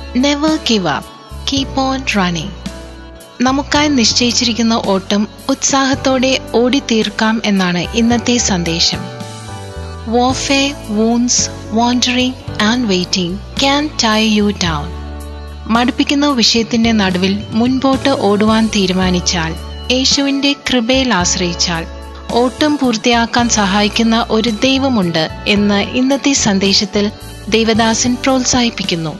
Never give up keep on running നമുക്കായി നിശ്ചയിച്ചിരിക്കുന്ന ഓട്ടം ഉത്സാഹത്തോടെ ഓടിത്തീർക്കാം എന്നാണ് ഇന്നത്തെ സന്ദേശം warfare wounds wandering and waiting can tie you down മടുപ്പിക്കുന്ന വിഷയത്തിന്റെ നടുവിൽ മുൻപോട്ട് ഓടുവാൻ തീരുമാനിച്ചാൽ യേശുവിന്റെ കൃപയിൽ ആശ്രയിച്ചാൽ ഓട്ടം പൂർത്തിയാക്കാൻ സഹായിക്കുന്ന ഒരു ദൈവമുണ്ട് എന്ന് ഇന്നത്തെ സന്ദേശത്തിൽ ദേവദാസൻ പ്രോത്സാഹിപ്പിക്കുന്നു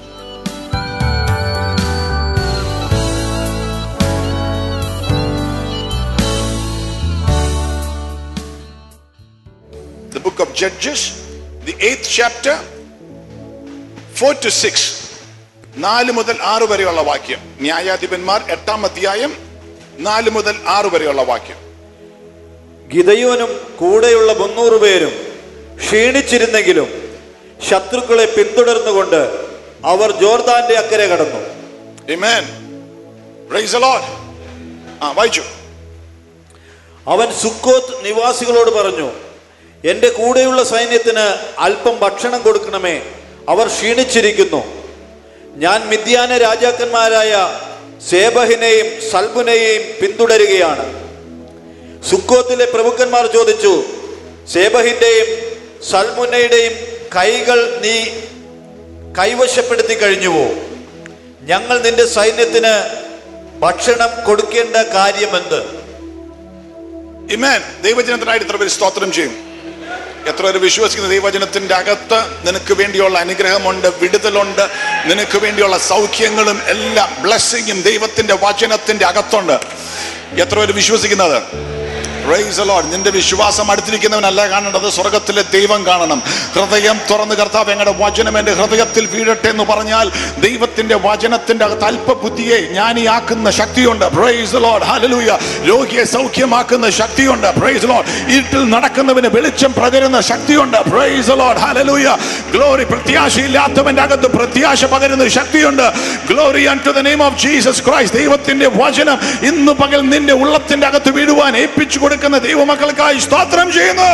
The book of Judges, the eighth chapter, four to six. നാല് മുതൽ ആറ് വരെയുള്ള വാക്യം ന്യായാധിപന്മാർ എട്ടാം അധ്യായം നാല് മുതൽ ആറ് വരെയുള്ള വാക്യം ഗിതയോനും കൂടെയുള്ള മുന്നൂറ് പേരും ക്ഷീണിച്ചിരുന്നെങ്കിലും ശത്രുക്കളെ പിന്തുടർന്നുകൊണ്ട് അവർ ജോർദാന്റെ അക്കരെ കടന്നു Amen. Praise the Lord. ആ വായിച്ചു അവൻ സുക്കോത്ത് നിവാസികളോട് പറഞ്ഞു എൻ്റെ കൂടെയുള്ള സൈന്യത്തിന് അല്പം ഭക്ഷണം കൊടുക്കണമേ അവർ ക്ഷീണിച്ചിരിക്കുന്നു ഞാൻ മിഥ്യാന രാജാക്കന്മാരായ സേബഹിനെയും സൽബുനെയും പിന്തുടരുകയാണ് സുക്കോത്തിലെ പ്രഭുക്കന്മാർ ചോദിച്ചു സേബഹിന്റെയും സൽമുനയുടെയും കൈകൾ നീ കൈവശപ്പെടുത്തി കഴിഞ്ഞുവോ ഞങ്ങൾ നിന്റെ സൈന്യത്തിന് ഭക്ഷണം കൊടുക്കേണ്ട കാര്യമെന്ത് ഇമേൻ ദൈവജനത്തിനായിട്ട് ഇത്ര പേര് സ്തോത്രം ചെയ്യും എത്ര പേര് വിശ്വസിക്കുന്ന ദൈവജനത്തിന്റെ അകത്ത് നിനക്ക് വേണ്ടിയുള്ള അനുഗ്രഹമുണ്ട് വിടുതലുണ്ട് നിനക്ക് വേണ്ടിയുള്ള സൗഖ്യങ്ങളും എല്ലാം ബ്ലെസ്സിങ്ങും ദൈവത്തിന്റെ വചനത്തിന്റെ അകത്തുണ്ട് എത്ര പേര് വിശ്വസിക്കുന്നത് Praise the Lord. നിന്റെ വിശ്വാസം അടുത്തിരിക്കുന്നവനല്ല കാണേണ്ടത് സ്വർഗത്തിലെ ദൈവം കാണണം ഹൃദയം തുറന്ന് കർത്താവ് എങ്ങളുടെ വചനം എന്റെ ഹൃദയത്തിൽ വീഴട്ടെ എന്ന് പറഞ്ഞാൽ ദൈവത്തിന്റെ വചനത്തിന്റെ അകത്ത് അല്പബുദ്ധിയെ ജ്ഞാനിയാക്കുന്ന ശക്തിയുണ്ട് Praise the Lord. Hallelujah. രോഗിയെ സൗഖ്യമാക്കുന്ന ശക്തിയുണ്ട് Praise the Lord. ഇരുട്ടിൽ നടക്കുന്നവന് വെളിച്ചം പകരുന്ന ശക്തിയുണ്ട് Praise the Lord. Hallelujah. Glory. പ്രത്യാശയില്ലാത്തവന്റെ അകത്ത് പ്രത്യാശ പകരുന്ന ശക്തിയുണ്ട് glory to the name of Jesus Christ ദൈവത്തിന്റെ വചനം ഇന്ന് പകൽ നിന്റെ ഉള്ളത്തിന്റെ അകത്ത് വീടുവാൻ ഏൽപ്പിച്ചു കൊടുക്കുന്ന ദൈവമക്കൾക്കായി സ്തോത്രം ചെയ്യുന്നു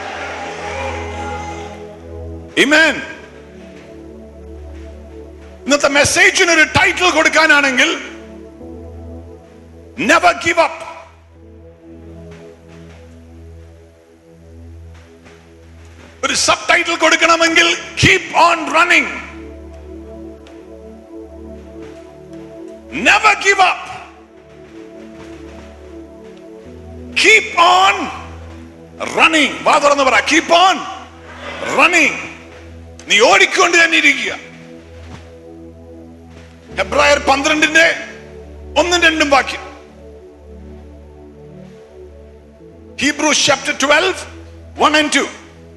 Amen. ഇന്നത്തെ മെസ്സേജിന് ഒരു ടൈറ്റിൽ കൊടുക്കാനാണെങ്കിൽ നെവർ ഗിവ് അപ്പ് ഒരു സബ് ടൈറ്റിൽ കൊടുക്കണമെങ്കിൽ keep on running never give up keep on running വാ തുറന്ന് പറ കീപ് ഓൺ റണ്ണിംഗ് നീ ഓടിക്കൊണ്ട് തന്നെ ഇരിക്കുക ഹെബ്രായർ പന്ത്രണ്ടിന്റെ ഒന്നും രണ്ടും വാക്യം Hebrews chapter twelve one and two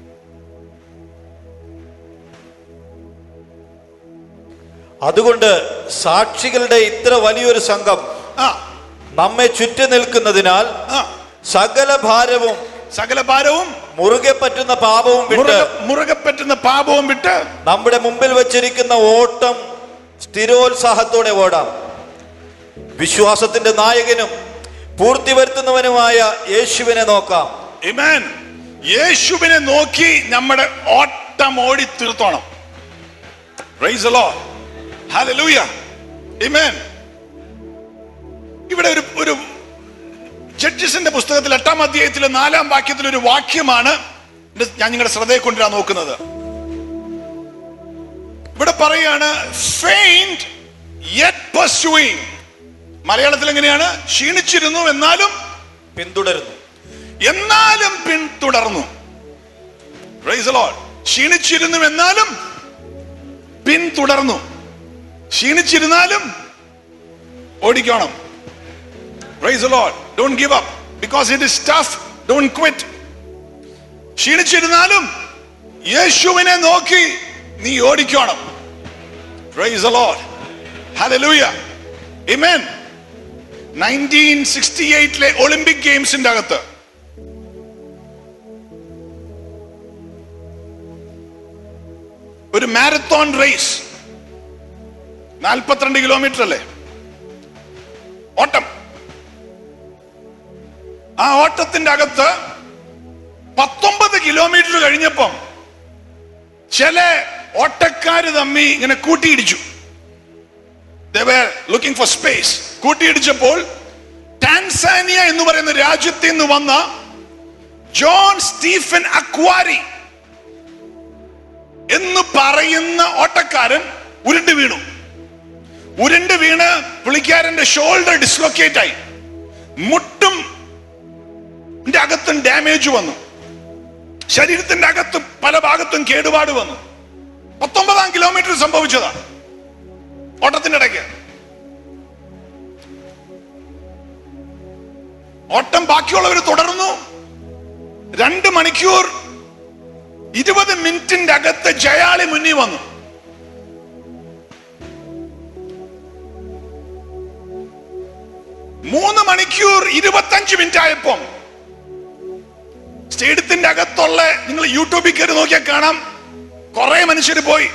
അതുകൊണ്ട് സാക്ഷികളുടെ ഇത്ര വലിയൊരു സംഘം ആ നമ്മെ ചുറ്റി നിൽക്കുന്നതിനാൽ ആ സകല ഭാരവും സകല ഭാരവും മുറുകെ പറ്റുന്ന പാപവും വിട്ട് മുറുകെ മുറുകെ പറ്റുന്ന പാപവും വിട്ട് നമ്മുടെ മുമ്പിൽ വെച്ചിരിക്കുന്ന ഓട്ടം സ്ഥിരോത്സാഹത്തോടെ ഓടാം വിശ്വാസത്തിന്റെ നായകനും പൂർത്തി വരുത്തുന്നവനുമായ യേശുവിനെ നോക്കാം Amen. യേശുവിനെ നോക്കി നമ്മുടെ ഓട്ടം ഓടി തീർത്തോണം Praise the Lord. Hallelujah. Amen. ഇവിടെ ഒരു ഒരു ജഡ്ജസിന്റെ പുസ്തകത്തിൽ എട്ടാം അധ്യായത്തിലെ നാലാം വാക്യത്തിൽ ഒരു വാക്യമാണ് ഇത് ഞാൻ നിങ്ങളുടെ ശ്രദ്ധയെ കൊണ്ടുവരാൻ നോക്കുന്നത് ഇവിടെ പറയാണ് ഫെയിൻഡ് യെറ്റ് pursuing മലയാളത്തിൽ എങ്ങനെയാണ് ക്ഷീണിച്ചിരുന്നു എന്നാലും പിന്തുടരുന്നു എന്നാലും പിന്തുടർന്നു Praise the Lord. ക്ഷീണിച്ചിരുന്നു എന്നാലും പിന്തുടർന്നു ക്ഷീണിച്ചിരുന്നാലും ഓടിക്കണം Praise the Lord. Don't give up. Because it is tough, don't quit. ക്ഷീണിച്ചിരുന്നാലും യേശുവിനെ നോക്കി നീ ഓടിക്കണം Praise the Lord. Hallelujah. Amen. 1968ലെ ഒളിമ്പിക് ഗെയിംസിന്റെ അകത്ത് ഒരു മാരത്തോൺ റേസ് നാൽപ്പത്തിരണ്ട് കിലോമീറ്റർ അല്ലേ ഓട്ടം ആ ഓട്ടത്തിന്റെ അകത്ത് പത്തൊമ്പത് കിലോമീറ്റർ കഴിഞ്ഞപ്പം ചില ഓട്ടക്കാര് തമ്മി ഇങ്ങനെ കൂട്ടിയിടിച്ചു they were looking for space കൂട്ടിയിടിച്ചപ്പോൾ ടാൻസാനിയ എന്ന് പറയുന്ന രാജ്യത്തിൽ നിന്ന് വന്ന ജോൺ സ്റ്റീഫൻ അക്വാരി എന്ന് പറയുന്ന ഓട്ടക്കാരൻ ഉരുണ്ട് വീണു ഉരുണ്ട് വീണ് പുള്ളിക്കാരന്റെ ഷോൾഡർ ഡിസ്ലൊക്കേറ്റ് ആയി മുട്ടും ന്റെ അകത്തും ഡാമേജ് വന്നു ശരീരത്തിന്റെ അകത്ത് പല ഭാഗത്തും കേടുപാട് വന്നു പത്തൊമ്പതാം കിലോമീറ്റർ സംഭവിച്ചതാണ് ഓട്ടത്തിന്റെ ഇടയ്ക്ക് ഓട്ടം ബാക്കിയുള്ളവർ തുടർന്നു രണ്ട് മണിക്കൂർ ഇരുപത് മിനിറ്റിന്റെ അകത്ത് ജയാളി മുന്നിൽ വന്നു മൂന്ന് മണിക്കൂർ ഇരുപത്തഞ്ച് മിനിറ്റ് ആയപ്പം സ്റ്റേഡിയത്തിന്റെ അകത്തുള്ള നിങ്ങൾ യൂട്യൂബിൽ കയറി നോക്കിയാൽ കാണാം കുറെ മനുഷ്യർ പോയി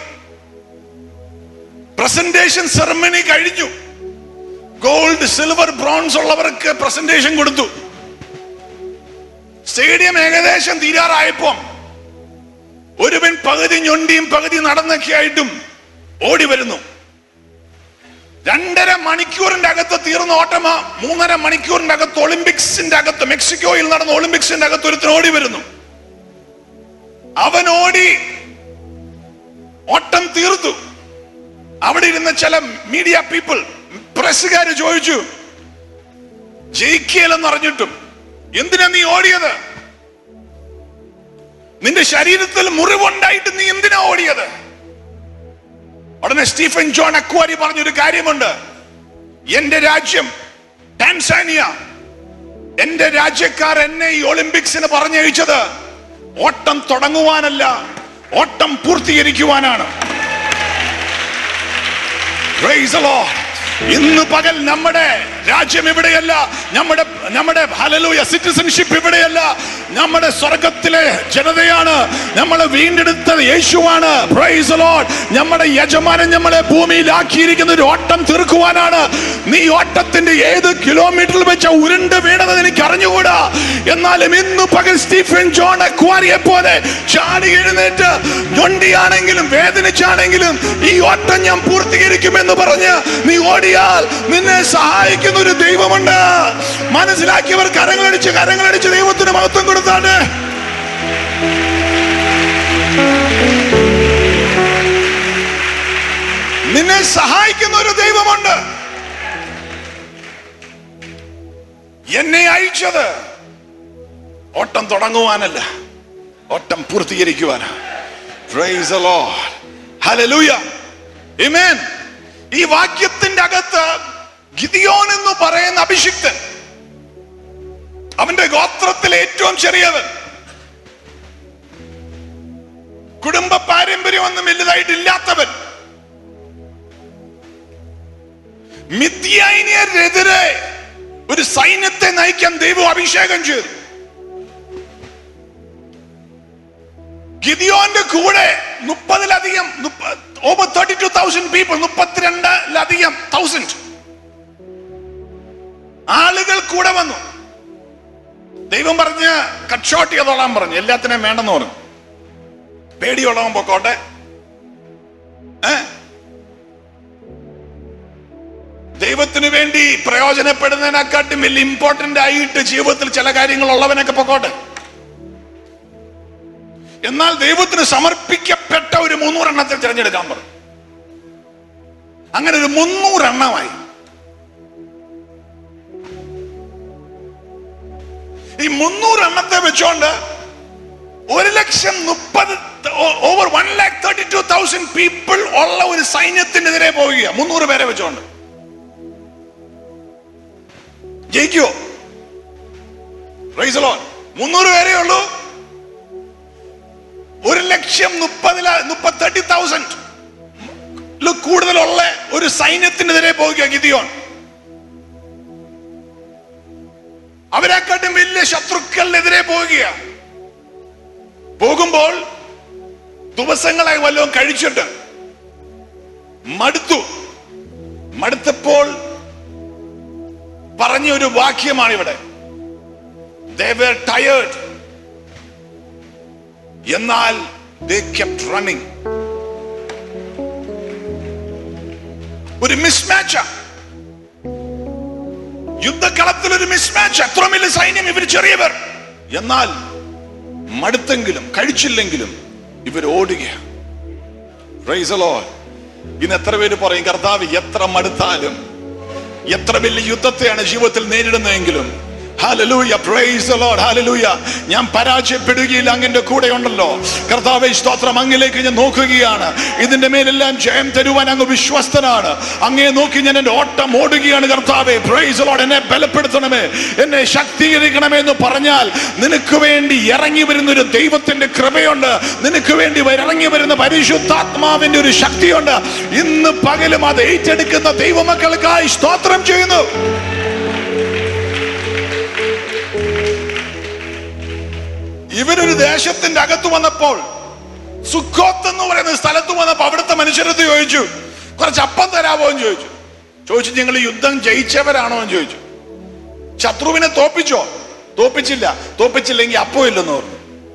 പ്രസന്റേഷൻ സെറമണി കഴിഞ്ഞു ഗോൾഡ് സിൽവർ ബ്രോൺസ് ഉള്ളവർക്ക് പ്രസന്റേഷൻ കൊടുത്തു സ്റ്റേഡിയം ഏകദേശം തീരാറായപ്പം ഒരുവൻ പകുതി ഞൊണ്ടിയും പകുതി നടന്നൊക്കെ ആയിട്ടും ഓടി വരുന്നു രണ്ടര മണിക്കൂറിന്റെ അകത്ത് തീർന്ന ഓട്ടമ മൂന്നര മണിക്കൂറിന്റെ അകത്ത് ഒളിമ്പിക്സിന്റെ അകത്ത് മെക്സിക്കോയിൽ നടന്ന ഒളിമ്പിക്സിന്റെ അകത്ത് ഒരുത്തൻ ഓടി വരുന്നു അവൻ ഓടി ഓട്ടം തീർത്തു അവിടെ ഇരുന്ന ചില മീഡിയ പീപ്പിൾ പ്രസ്സുകാര് ചോദിച്ചു ജയിക്കലെന്ന് അറിഞ്ഞിട്ടും എന്തിനാ നീ ഓടിയത് നിന്റെ ശരീരത്തിൽ മുറിവുണ്ടായിട്ട് നീ എന്തിനാ ഓടിയത് ഉടനെ സ്റ്റീഫൻ ജോൺ അക്വാരി പറഞ്ഞൊരു കാര്യമുണ്ട് എന്റെ രാജ്യം ടാൻസാനിയ എന്റെ രാജ്യക്കാർ എന്നെ ഈ ഒളിമ്പിക്സിന് പറഞ്ഞയച്ചത് ഓട്ടം തുടങ്ങുവാനല്ല ഓട്ടം പൂർത്തീകരിക്കുവാനാണ് Praise the Lord. ഇന്ന് പകൽ നമ്മുടെ രാജ്യം ഇവിടെയല്ല നമ്മുടെ നമ്മുടെ ഹലലൂയ സിറ്റിസൺഷിപ്പ് ഇവിടെയല്ല നമ്മുടെ സ്വർഗത്തിലെ ജനതയാണ് നമ്മളെ വീണ്ടെടുത്തത് യേശുവാണ് Praise the Lord. നമ്മുടെ യജമാനൻ നമ്മളെ ഭൂമിയിലാക്കിയിരിക്കുന്ന ഒരു ഓട്ടം തീർക്കുവാനാണ് നീ ഓട്ടത്തിന്റെ ഏത് കിലോമീറ്ററിൽ വെച്ച ഉരുണ്ട് വീണത് എനിക്ക് അറിഞ്ഞുകൂടാ എന്നാലും ഇന്ന് പകൽ സ്റ്റീഫൻ ജോൺ അക്വാരിയെ പോലെ ചാടി എഴുന്നേറ്റ് ഞൊണ്ടിയാണെങ്കിലും വേദനിച്ചാണെങ്കിലും ഈ ഓട്ടം ഞാൻ പൂർത്തീകരിക്കുമെന്ന് പറഞ്ഞ് നീ ഓടിയാൽ നിന്നെ സഹായിക്കുന്ന ഒരു ദൈവമുണ്ട് മനസ്സിലാക്കിയവർ കരങ്ങളടിച്ച് കരങ്ങളടിച്ച് ദൈവത്തിന് മഹത്വം കൊടുത്താണ് നിന്നെ സഹായിക്കുന്ന ഒരു ദൈവമുണ്ട് എന്നെ അയച്ചത് ഓട്ടം തുടങ്ങുവാനല്ല ഓട്ടം പൂർത്തീകരിക്കുവാനാ Praise the Lord. Hallelujah. Amen. ഈ വാക്യത്തിന്റെ അകത്ത് ഗിദിയോൻ എന്ന് പറയുന്ന അഭിഷിക്തൻ അവന്റെ ഗോത്രത്തിലെ ഏറ്റവും ചെറിയവൻ കുടുംബ പാരമ്പര്യമൊന്നും വലുതായിട്ടില്ലാത്തവൻ മിഥ്യായിനിയരെതിരെ ഒരു സൈന്യത്തെ നയിക്കാൻ ദൈവം അഭിഷേകം ചെയ്തു ഗിദിയോന്റെ കൂടെ മുപ്പതിലധികം over thirty two thousand people മുപ്പത്തിരണ്ടിലധികം തൗസൻഡ് ആളുകൾ കൂടെ വന്നു ദൈവം പറഞ്ഞ് കട്ട് ഷോട്ട് ചെയ്തോളാൻ പറഞ്ഞു എല്ലാത്തിനെയും വേണ്ടെന്ന് പറഞ്ഞു പേടിയുള്ളവൻ പൊക്കോട്ടെ ഏ ദൈവത്തിന് വേണ്ടി പ്രയോജനപ്പെടുന്നതിനെക്കാട്ടും വലിയ ഇമ്പോർട്ടന്റ് ആയിട്ട് ജീവിതത്തിൽ ചില കാര്യങ്ങൾ ഉള്ളവനൊക്കെ പൊക്കോട്ടെ എന്നാൽ ദൈവത്തിന് സമർപ്പിക്കപ്പെട്ട ഒരു മുന്നൂറെണ്ണത്തിൽ തിരഞ്ഞെടുക്കാൻ പറഞ്ഞു അങ്ങനെ ഒരു മുന്നൂറെണ്ണമായി ഈ മുന്നൂറെണ്ണത്തെ വെച്ചോണ്ട് ഒരു ലക്ഷം മുപ്പത് over one lakh thirty two thousand people ഉള്ള ഒരു സൈന്യത്തിനെതിരെ പോവുക മുന്നൂറ് പേരെ വെച്ചോണ്ട് ജയിക്കോ റൈസലോൺ മുന്നൂറ് പേരേ ഉള്ളൂ ഒരു ലക്ഷം മുപ്പതില മുപ്പത്തി തേർട്ടി തൗസൻഡ് കൂടുതലുള്ള ഒരു സൈന്യത്തിനെതിരെ പോവുക ഗിദിയോൺ അവരെക്കാട്ടും വലിയ ശത്രുക്കളിനെതിരെ പോവുക പോകുമ്പോൾ ദിവസങ്ങളായി വല്ലതും കഴിച്ചിട്ട് മടുത്തു മടുത്തപ്പോൾ പറഞ്ഞ ഒരു വാക്യമാണ് ഇവിടെ they were tired എന്നാൽ they kept running ഒരു മിസ്മാച്ചാ യുദ്ധക്കളത്തിൽ ഒരു മിസ്മാച്ച് അത്ര വലിയ സൈന്യം ഇവർ ചെറിയവർ എന്നാൽ മടുത്തെങ്കിലും കഴിച്ചില്ലെങ്കിലും ഇവർ ഓടുകയാണ് Praise the Lord. ഇന്ന് എത്ര പേര് പറയും കർത്താവ് എത്ര മടുത്താലും എത്ര വലിയ യുദ്ധത്തെയാണ് ജീവിതത്തിൽ നേരിടുന്നതെങ്കിലും Hallelujah, praise the Lord, hallelujah. ഞാൻ പരാജയപ്പെടുകയില്ല അങ്ങന്റെ കൂടെ ഉണ്ടല്ലോ കർത്താവെ സ്തോത്രം അങ്ങിലേക്ക് ഞാൻ നോക്കുകയാണ് ഇതിന്റെ മേലെല്ലാം ജയം തരുവാൻ അങ്ങ് വിശ്വസ്തനാണ് അങ്ങേ നോക്കി ഞാൻ എന്റെ ഓട്ടം ഓടുകയാണ് കർത്താവെ പ്രൈസ് ലോഡ് എന്നെ ബലപ്പെടുത്തണമേ എന്നെ ശക്തീകരിക്കണമേ എന്ന് പറഞ്ഞാൽ നിനക്ക് വേണ്ടി ഇറങ്ങി വരുന്ന ഒരു ദൈവത്തിന്റെ കൃപയുണ്ട് നിനക്ക് വേണ്ടി ഇറങ്ങി വരുന്ന പരിശുദ്ധാത്മാവിന്റെ ഒരു ശക്തിയുണ്ട് ഇന്ന് പകലും അത് ഏറ്റെടുക്കുന്ന ദൈവമക്കൾക്കായി സ്തോത്രം ചെയ്യുന്നു ഇവരൊരു ദേശത്തിന്റെ അകത്ത് വന്നപ്പോൾ സുഖോത്ത് എന്ന് പറയുന്ന സ്ഥലത്ത് വന്നപ്പോ അവിടുത്തെ മനുഷ്യരത്ത് ചോദിച്ചു കുറച്ച് അപ്പം തരാമോ എന്ന് ചോദിച്ചു ചോദിച്ചു നിങ്ങൾ യുദ്ധം ജയിച്ചവരാണോ എന്ന് ചോദിച്ചു ശത്രുവിനെ തോപ്പിച്ചോ തോപ്പിച്ചില്ല തോപ്പിച്ചില്ലെങ്കിൽ അപ്പം ഇല്ലെന്ന് പറഞ്ഞു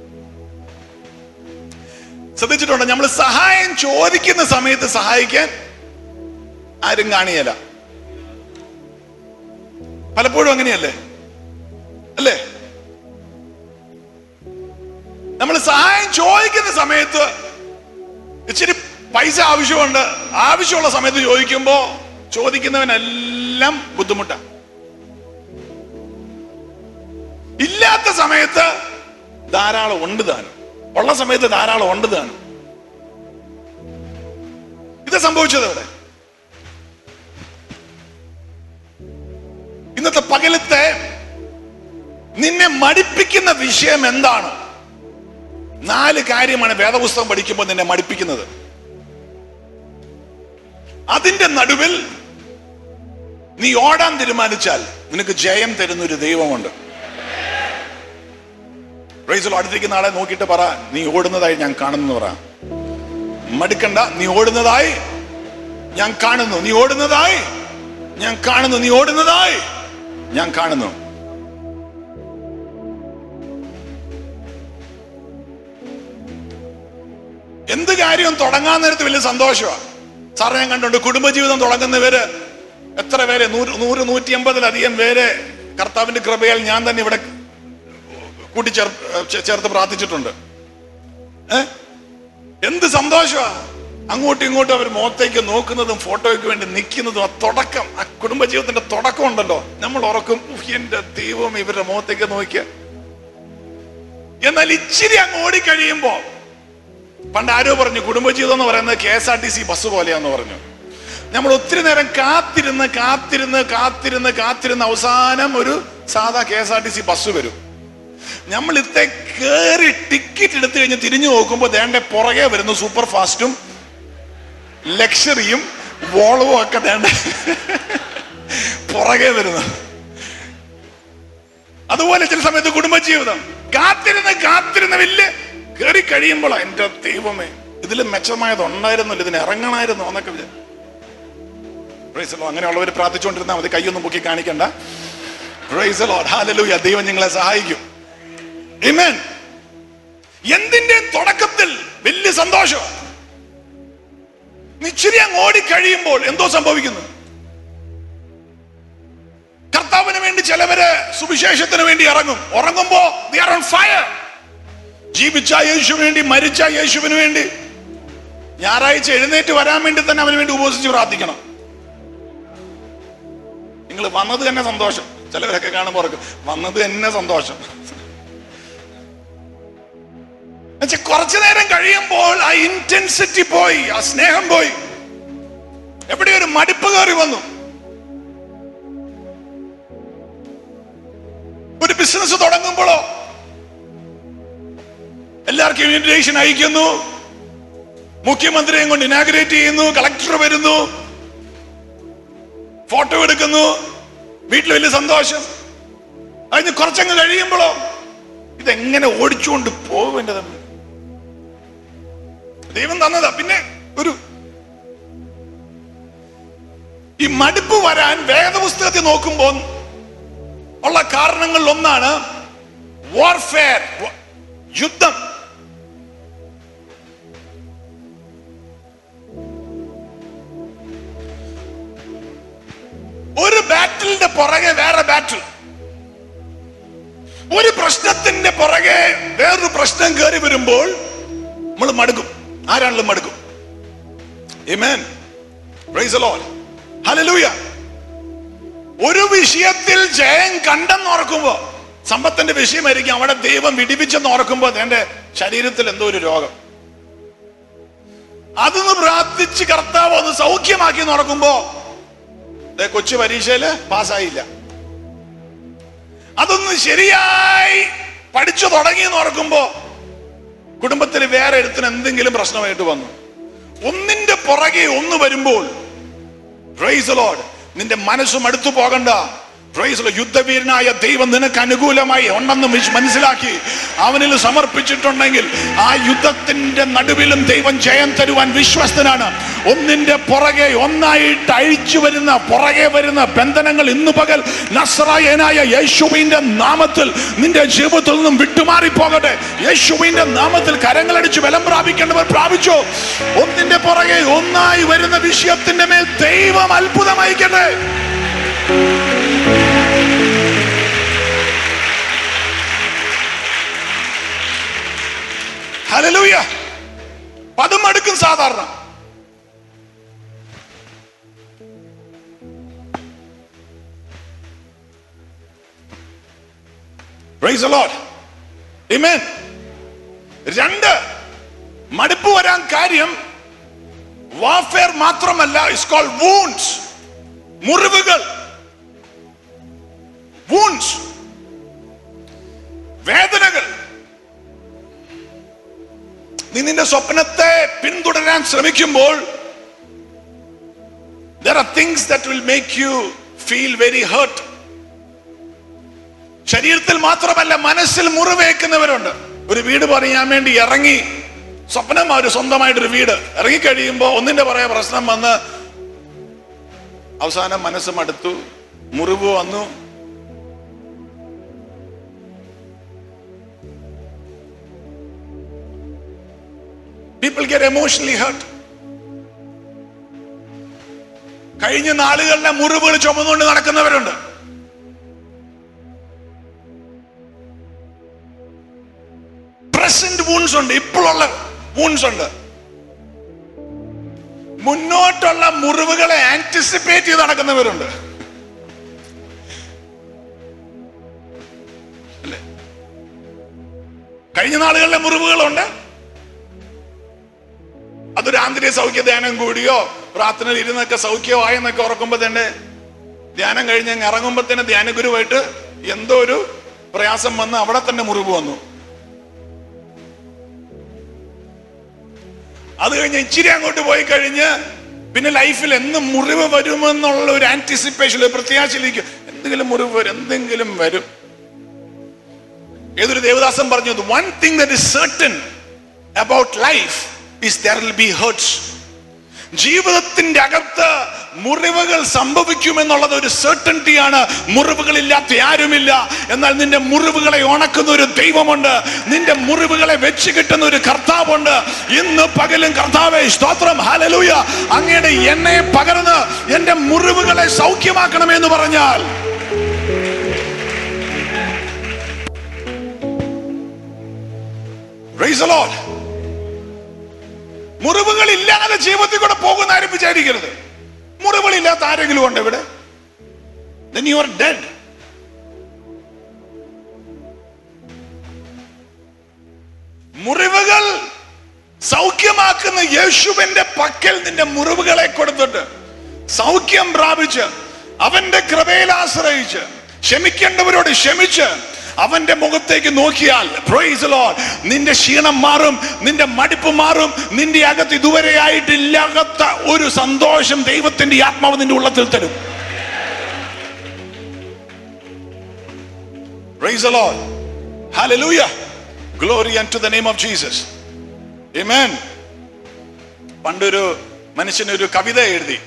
ശ്രദ്ധിച്ചിട്ടുണ്ടോ നമ്മൾ സഹായം ചോദിക്കുന്ന സമയത്ത് സഹായിക്കാൻ ആരും കാണിയല്ല പലപ്പോഴും അങ്ങനെയല്ലേ അല്ലേ നമ്മൾ സഹായം ചോദിക്കുന്ന സമയത്ത് ഇച്ചിരി പൈസ ആവശ്യമുണ്ട് ആവശ്യമുള്ള സമയത്ത് ചോദിക്കുമ്പോ ചോദിക്കുന്നവനെല്ലാം ബുദ്ധിമുട്ടാ ഇല്ലാത്ത സമയത്ത് ധാരാളം ഉണ്ട് താനും ഉള്ള സമയത്ത് ധാരാളം ഉണ്ട് താനും ഇത് സംഭവിച്ചത് ഇവിടെ ഇന്നത്തെ പകലത്തെ നിന്നെ മടിപ്പിക്കുന്ന വിഷയം എന്താണ് നാല് കാര്യമാണ് വേദപുസ്തകം പഠിക്കുമ്പോൾ നിന്നെ മടിപ്പിക്കുന്നത് അതിന്റെ നടുവിൽ നീ ഓടാൻ തീരുമാനിച്ചാൽ നിനക്ക് ജയം തരുന്ന ഒരു ദൈവമുണ്ട് റൈസിൽ അടുത്തിരിക്കുന്ന ആളെ നോക്കിയിട്ട് പറ നീ ഓടുന്നതായി ഞാൻ കാണുന്നു പറ മടുക്കണ്ട നീ ഓടുന്നതായി ഞാൻ കാണുന്നു നീ ഓടുന്നതായി ഞാൻ കാണുന്നു നീ ഓടുന്നതായി ഞാൻ കാണുന്നു എന്ത് കാര്യവും തുടങ്ങാൻ നേരത്ത് വലിയ സന്തോഷമാണ് സാറേ ഞാൻ കണ്ടുണ്ട് കുടുംബജീവിതം തുടങ്ങുന്നവര് എത്ര പേര് നൂറ് നൂറ് നൂറ്റി അമ്പതിലധികം പേര് കർത്താവിന്റെ കൃപയാൽ ഞാൻ തന്നെ ഇവിടെ കൂട്ടിച്ചേർ ചേ- ചേർത്ത് പ്രാർത്ഥിച്ചിട്ടുണ്ട് ഏ എന്ത് സന്തോഷമാ അങ്ങോട്ടും ഇങ്ങോട്ടും അവർ മുഖത്തേക്ക് നോക്കുന്നതും ഫോട്ടോയ്ക്ക് വേണ്ടി നിൽക്കുന്നതും ആ തുടക്കം ആ കുടുംബജീവിതത്തിന്റെ തുടക്കം ഉണ്ടല്ലോ നമ്മൾ ഉറക്കും "ഉഫ്, എന്റെ ദൈവം ഇവരുടെ മുഖത്തേക്ക് നോക്കിയ എന്നാൽ ഇച്ചിരി അങ്ങ് ഓടിക്കഴിയുമ്പോ പണ്ട് ആരോ പറഞ്ഞു കുടുംബജീവിതം എന്ന് പറയുന്നത് K S R T C bus പോലെയാന്ന് പറഞ്ഞു നമ്മൾ ഒത്തിരി നേരം കാത്തിരുന്ന് കാത്തിരുന്ന് കാത്തിരുന്ന് കാത്തിരുന്ന് അവസാനം ഒരു സാധാ K S R T C bus വരും നമ്മൾ ഇത്തെ കേറി ടിക്കറ്റ് എടുത്തു കഴിഞ്ഞ് തിരിഞ്ഞു നോക്കുമ്പോൾ ദേണ്ട പുറകെ വരുന്നു സൂപ്പർ ഫാസ്റ്റും ലക്ഷറിയും വോളവും ഒക്കെ ദേണ്ട പുറകെ വരുന്നു അതുപോലെ ചില സമയത്ത് കുടുംബജീവിതം കാത്തിരുന്ന് കാത്തിരുന്ന് വലിയ കയറി കഴിയുമ്പോൾ എന്റെ ദൈവമേ ഇതിൽ മെച്ചമായത് ഉണ്ടായിരുന്നല്ലോ ഇതിന് ഇറങ്ങണമായിരുന്നു എന്നൊക്കെ വിചാരിച്ചു Praise the Lord. അങ്ങനെയുള്ളവർ പ്രാർത്ഥിച്ചുകൊണ്ടിരുന്നാൽ മതി കൈയൊന്നും പൊക്കി കാണിക്കണ്ട Praise the Lord. Hallelujah. ദൈവം നിങ്ങളെ സഹായിക്കും Amen. എന്തിന്റെ തുടക്കത്തിൽ വലിയ സന്തോഷം ഇച്ചിരി അങ്ങ് ഓടിക്കഴിയുമ്പോൾ എന്തോ സംഭവിക്കുന്നു കർത്താവിന് വേണ്ടി ചിലവര് സുവിശേഷത്തിന് വേണ്ടി ഇറങ്ങും ഉറങ്ങുമ്പോ they are on fire. ജീവിച്ച യേശുവിന് വേണ്ടി മരിച്ച യേശുവിന് വേണ്ടി ഞായറാഴ്ച എഴുന്നേറ്റ് വരാൻ വേണ്ടി തന്നെ അവന് വേണ്ടി ഉപസിച്ച് പ്രാർത്ഥിക്കണം നിങ്ങൾ വന്നത് തന്നെ സന്തോഷം ചിലവരൊക്കെ കാണുമ്പോൾ ഓർക്കും വന്നത് തന്നെ സന്തോഷം എന്നുവെച്ചാ കുറച്ചു നേരം കഴിയുമ്പോൾ ആ ഇന്റൻസിറ്റി പോയി ആ സ്നേഹം പോയി എവിടെ ഒരു മടുപ്പ് കയറി വന്നു ഒരു ബിസിനസ് തുടങ്ങുമ്പോഴോ എല്ലാവർക്കും ഇൻവിറ്റേഷൻ അയക്കുന്നു മുഖ്യമന്ത്രിയെ കൊണ്ട് ഇനാഗ്രേറ്റ് ചെയ്യുന്നു കളക്ടർ വരുന്നു ഫോട്ടോ എടുക്കുന്നു വീട്ടിൽ വലിയ സന്തോഷം അതിന് കുറച്ചങ്ങ് കഴിയുമ്പോഴോ ഇതെങ്ങനെ ഓടിച്ചുകൊണ്ട് പോകും എന്റെ തമ്മിൽ ദൈവം തന്നതാ പിന്നെ ഒരു ഈ മടുപ്പ് വരാൻ വേദപുസ്തകത്തിൽ നോക്കുമ്പോൾ ഉള്ള കാരണങ്ങളിൽ ഒന്നാണ് വാർഫെയർ യുദ്ധം ബാറ്റിൽ ഒരു പ്രശ്നത്തിന്റെ പുറകെ വേറൊരു പ്രശ്നം കയറി വരുമ്പോൾ നമ്മൾ മടുക്കും ആരാണെങ്കിലും മടുക്കും Amen. Praise the Lord. Hallelujah. ഒരു വിഷയത്തിൽ ജയം കണ്ടെന്ന് ഓർക്കുമ്പോ സമ്പത്തിന്റെ വിഷയമായിരിക്കും അവിടെ ദൈവം വിടിപ്പിച്ചെന്ന് ഓർക്കുമ്പോ എന്റെ ശരീരത്തിൽ എന്തോ ഒരു രോഗം അതൊന്ന് പ്രാർത്ഥിച്ച് കർത്താവ് ഒന്ന് സൗഖ്യമാക്കി എന്ന് ഓർക്കുമ്പോ ദേ കൊച്ചു പരീക്ഷയില് പാസ്സായില്ല അതൊന്ന് ശരിയായി പഠിച്ചു തുടങ്ങി എന്ന് ഓർക്കുമ്പോ കുടുംബത്തിൽ വേറെ എടുത്തിന് എന്തെങ്കിലും പ്രശ്നമായിട്ട് വന്നു ഒന്നിന്റെ പുറകെ ഒന്ന് വരുമ്പോൾ Praise the Lord. നിന്റെ മനസ്സും അടുത്തു പോകണ്ട Praise the Lord. യുദ്ധവീരനായ ദൈവം നിനക്ക് അനുകൂലമായി ഉണ്ടെന്ന് വിശ് മനസ്സിലാക്കി അവനിൽ സമർപ്പിച്ചിട്ടുണ്ടെങ്കിൽ ആ യുദ്ധത്തിന്റെ നടുവിലും ദൈവം ജയം തരുവാൻ വിശ്വസ്തനാണ് ഒന്നിന്റെ പുറകെ ഒന്നായിട്ട് അഴിച്ചു വരുന്ന പുറകെ വരുന്ന ബന്ധനങ്ങൾ ഇന്നു പകൽ നസ്രായനായ യേശുവിന്റെ നാമത്തിൽ നിന്റെ ജീവിതത്തിൽ നിന്നും വിട്ടുമാറി പോകട്ടെ യേശുവിന്റെ നാമത്തിൽ കരങ്ങളടിച്ച് ബലം പ്രാപിക്കേണ്ടവർ പ്രാപിച്ചു ഒന്നിന്റെ പുറകെ ഒന്നായി വരുന്ന വിഷയത്തിന്റെ മേൽ ദൈവം അത്ഭുതമായിക്കട്ടെ ഹല്ലേലൂയ പതും അടുക്കും സാധാരണ Praise the Lord. Amen. രണ്ട് മടുപ്പ് വരാൻ കാര്യം വാഫെയർ മാത്രമല്ല ഇസ് കോൾ വൂൺസ് മുറിവുകൾ വൂൺസ് വേദനകൾ നീ നിന്റെ സ്വപ്നത്തെ പിന്തുടരാൻ ശ്രമിക്കുമ്പോൾ there are things that will make you feel very hurt ശരീരത്തിൽ മാത്രമല്ല മനസ്സിൽ മുറിവേക്കുന്നവരുണ്ട് ഒരു വീട് പണിയാൻ വേണ്ടി ഇറങ്ങി സ്വപ്നം ഒരു സ്വന്തമായിട്ടൊരു വീട് ഇറങ്ങി കഴിയുമ്പോൾ ഒന്നിന്റെ പറയാ പ്രശ്നം വന്ന് അവസാനം മനസ്സ് മടുത്തു മുറിവ് വന്നു പീപ്പിൾ ഗെറ്റ് എമോഷണലി ഹേർട്ട് കഴിഞ്ഞ നാളുകളിലെ മുറിവുകൾ ചുമന്നുകൊണ്ട് നടക്കുന്നവരുണ്ട് പ്രസന്റ് വൂൺസ് ഉണ്ട് ഇപ്പോഴുള്ള വൂൺസ് ഉണ്ട് മുന്നോട്ടുള്ള മുറിവുകളെ ആന്റിസിപ്പേറ്റ് ചെയ്ത് നടക്കുന്നവരുണ്ട് അല്ലേ കഴിഞ്ഞ നാളുകളിലെ മുറിവുകളുണ്ട് അതൊരു ആന്തരിക സൗഖ്യ ധ്യാനം കൂടിയോ പ്രാർത്ഥനയിൽ ഇരുന്നൊക്കെ സൗഖ്യമായെന്നൊക്കെ ഓർക്കുമ്പോ തന്നെ ധ്യാനം കഴിഞ്ഞ് അങ്ങ് ഇറങ്ങുമ്പോ തന്നെ ധ്യാനഗുരുവായിട്ട് എന്തോ ഒരു പ്രയാസം വന്ന് അവിടെ തന്നെ മുറിവ് വന്നു അത് കഴിഞ്ഞ് ഇച്ചിരി അങ്ങോട്ട് പോയി കഴിഞ്ഞ് പിന്നെ ലൈഫിൽ എന്ന് മുറിവ് വരുമെന്നുള്ള ഒരു ആന്റിസിപ്പേഷൻ ഒരു പ്രത്യാശയിലേക്ക് എന്തെങ്കിലും മുറിവ് വരും എന്തെങ്കിലും വരും ഏതൊരു ദേവദാസൻ പറഞ്ഞു one thing that is certain about life is there will be hurts ജീവിതത്തിന്റെ അകത്ത് മുറിവുകൾ സംഭവിക്കുമെന്നുള്ളത് ഒരു സെർട്ടൻറ്റിയാണ് മുറിവുകളില്ലാത്ത ആരുമില്ല എന്നാൽ നിന്റെ മുറിവുകളെ ഉണക്കുന്ന ഒരു ദൈവമുണ്ട് നിന്റെ മുറിവുകളെ വെച്ച് കിട്ടുന്ന ഒരു കർത്താവുണ്ട് ഇന്ന് പകലും കർത്താവെ സ്തോത്രം ഹാലലൂയ അങ്ങയുടെ എന്നെ പകർന്ന് എന്റെ മുറിവുകളെ സൗഖ്യമാക്കണമെന്ന് പറഞ്ഞാൽ Praise the Lord. മുറിവുകൾ ഇല്ലാതെ ജീവിതത്തിൽ കൂടെ പോകുന്ന ആരും വിചാരിക്കരുത് മുറിവുകളില്ലാത്ത ആരെങ്കിലും ഉണ്ട് ഇവിടെ then you are dead മുറിവുകൾ സൗഖ്യമാക്കുന്ന യേശുവിന്റെ പക്കൽ നിന്റെ മുറിവുകളെ കൊടുത്തിട്ട് സൗഖ്യം പ്രാപിച്ച് അവന്റെ കൃപയിൽ ആശ്രയിച്ച് ക്ഷമിക്കേണ്ടവരോട് ക്ഷമിച്ച് അവന്റെ മുഖത്തേക്ക് നോക്കിയാൽ praise Lord, നിന്റെ ക്ഷീണം മാറും നിന്റെ മടിപ്പ് മാറും നിന്റെ അകത്ത് ഇതുവരെ ആയിട്ടില്ലാത്ത ഒരു സന്തോഷം ദൈവത്തിന്റെ ആത്മാവ് നിന്റെ ഉള്ളത്തിൽ തരും Praise the Lord. Hallelujah. Glory unto the name of Jesus. Amen. പണ്ടൊരു മനുഷ്യനൊരു കവിത എഴുതി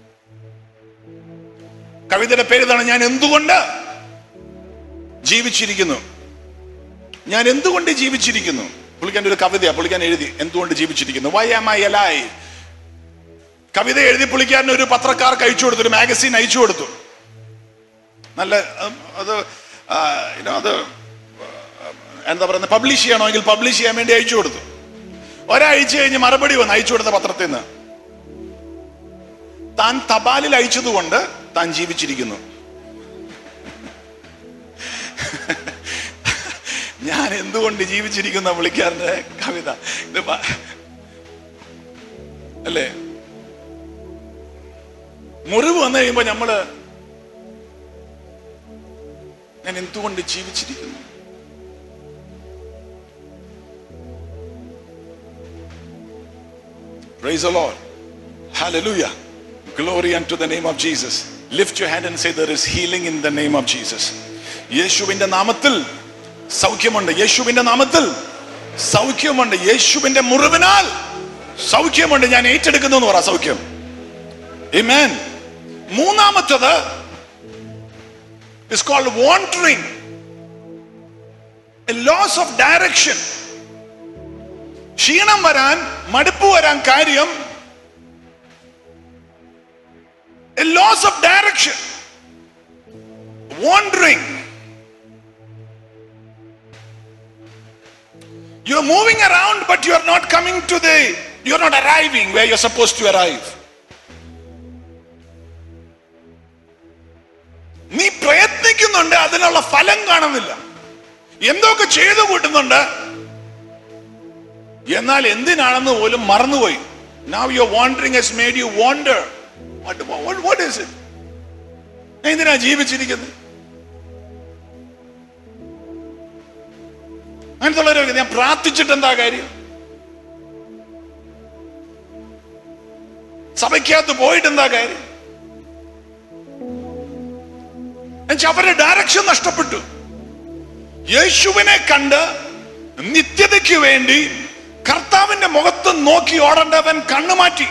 കവിതയുടെ പേര് ഇതാണ് ഞാൻ എന്തുകൊണ്ട് ജീവിച്ചിരിക്കുന്നു ഞാൻ എന്തുകൊണ്ട് ജീവിച്ചിരിക്കുന്നു പുള്ളിക്കാൻ്റെ ഒരു കവിതയാ പുള്ളിക്കാൻ എഴുതി എന്തുകൊണ്ട് ജീവിച്ചിരിക്കുന്നു വൈ ആം ഐ എലായി കവിത എഴുതി പുള്ളിക്കാരന് ഒരു പത്രക്കാർക്ക് അയച്ചു കൊടുത്തു ഒരു മാഗസീൻ അയച്ചു കൊടുത്തു നല്ല ഉം, അത് ആ, you know, അത് എന്താ പറയുന്നത് പബ്ലിഷ് ചെയ്യണമെങ്കിൽ പബ്ലിഷ് ചെയ്യാൻ വേണ്ടി അയച്ചു കൊടുത്തു ഒരാഴ്ച കഴിഞ്ഞ് മറുപടി വന്ന് അയച്ചു കൊടുത്ത പത്രത്തിൽ നിന്ന് താൻ തപാലിൽ അയച്ചതുകൊണ്ട് താൻ ജീവിച്ചിരിക്കുന്നു ഞാൻ എന്തുകൊണ്ട് ജീവിച്ചിരിക്കുന്ന വിളിക്കാരന്റെ കവിത ഇത് പ- അല്ലേ മുറിവ് വന്നു കഴിയുമ്പോ നമ്മള് ഞാൻ എന്തുകൊണ്ട് ജീവിച്ചിരിക്കുന്നു Praise the Lord. Hallelujah. Glory unto the name of Jesus. Lift your hand and say, There is healing in the name of Jesus. യേശുവിന്റെ നാമത്തിൽ സൗഖ്യമുണ്ട് യേശുവിന്റെ നാമത്തിൽ സൗഖ്യമുണ്ട് യേശുവിന്റെ മുറിവിനാൽ സൗഖ്യമുണ്ട് ഞാൻ ഏറ്റെടുക്കുന്നു എന്ന് പറ സൗഖ്യം Amen. മൂന്നാമത്തത് is called wandering a loss of direction ക്ഷീണം വരാൻ മടുപ്പ് വരാൻ കാര്യം a loss of direction wandering you're moving around but you are not coming to the you're not arriving where you're supposed to arrive നീ പ്രയത്നിക്കുന്നുണ്ട് അതിനുള്ള ഫലം കാണുന്നില്ല എന്തൊക്കെ ചെയ്തു കൂട്ടുന്നുണ്ട് എന്നാൽ എന്തിനാണെന്ന് പോലും മറന്നുപോയി now your wandering has made you wonder what is it എന്തിനാ ജീവിച്ചിരിക്കുന്നത് അങ്ങനത്തുള്ളവരൊക്കെ ഞാൻ പ്രാർത്ഥിച്ചിട്ട് എന്താ കാര്യം സഭയ്ക്കകത്ത് പോയിട്ട് എന്താ കാര്യം എന്നുവെച്ചാ അവരുടെ ഡയറക്ഷൻ നഷ്ടപ്പെട്ടു യേശുവിനെ കണ്ട് നിത്യതയ്ക്ക് വേണ്ടി കർത്താവിന്റെ മുഖത്ത് നോക്കി ഓടേണ്ടവൻ കണ്ണുമാറ്റി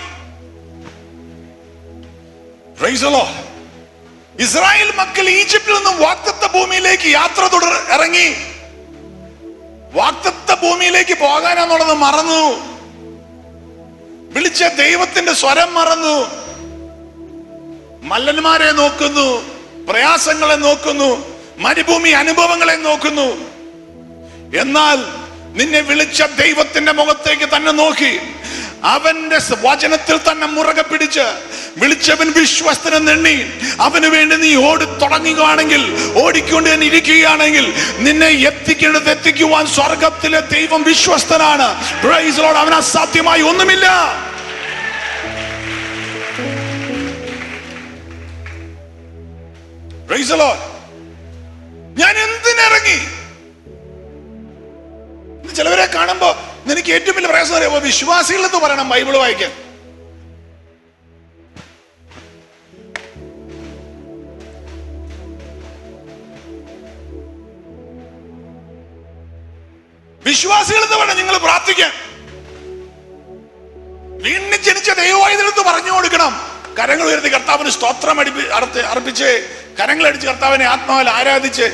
Praise the Lord. ഇസ്രായേൽ മക്കൾ ഈജിപ്തിൽ നിന്നും വാക്തത്വ ഭൂമിയിലേക്ക് യാത്ര തുടർ ഇറങ്ങി വാക്തത്വ ഭൂമിയിലേക്ക് പോകാനെന്നുള്ളത് മറന്നു വിളിച്ച ദൈവത്തിന്റെ സ്വരം മറന്നു മല്ലന്മാരെ നോക്കുന്നു പ്രയാസങ്ങളെ നോക്കുന്നു മരുഭൂമി അനുഭവങ്ങളെ നോക്കുന്നു എന്നാൽ നിന്നെ വിളിച്ച ദൈവത്തിന്റെ മുഖത്തേക്ക് തന്നെ നോക്കി അവന്റെ സ് വചനത്തിൽ തന്നെ മുറകെ പിടിച്ച് വിളിച്ചവൻ വിശ്വസ്തനെന്നെണ്ണി അവന് വേണ്ടി നീ ഓടി തുടങ്ങുകയാണെങ്കിൽ ഓടിക്കൊണ്ട് തന്നെ ഇരിക്കുകയാണെങ്കിൽ നിന്നെ എത്തിക്കേണ്ടത് എത്തിക്കുവാൻ സ്വർഗത്തിലെ ദൈവം വിശ്വസ്തനാണ് Praise the Lord. അവന് അസാധ്യമായി ഒന്നുമില്ല Praise the Lord. ഞാൻ എന്തിനിറങ്ങി ഇന്ന് ചിലവരെ കാണുമ്പോ നിനക്ക് ഏറ്റവും വലിയ പ്രയാസം അറിയാമോ വിശ്വാസികളെന്ന് പറയണം ബൈബിൾ വായിക്കാൻ വിശ്വാസികളെന്ന് വേണം നിങ്ങൾ പ്രാർത്ഥിക്കാൻ വീണ്ടും ജനിച്ച ദൈവവായുധെടുത്ത് പറഞ്ഞു കൊടുക്കണം കരങ്ങൾ ഉയർത്തി കർത്താവിന് സ്തോത്രം അടിപ്പി അർത്ത് അർപ്പിച്ച് കരങ്ങളടിച്ച് കർത്താവിനെ ആത്മാവിൽ ആരാധിച്ച്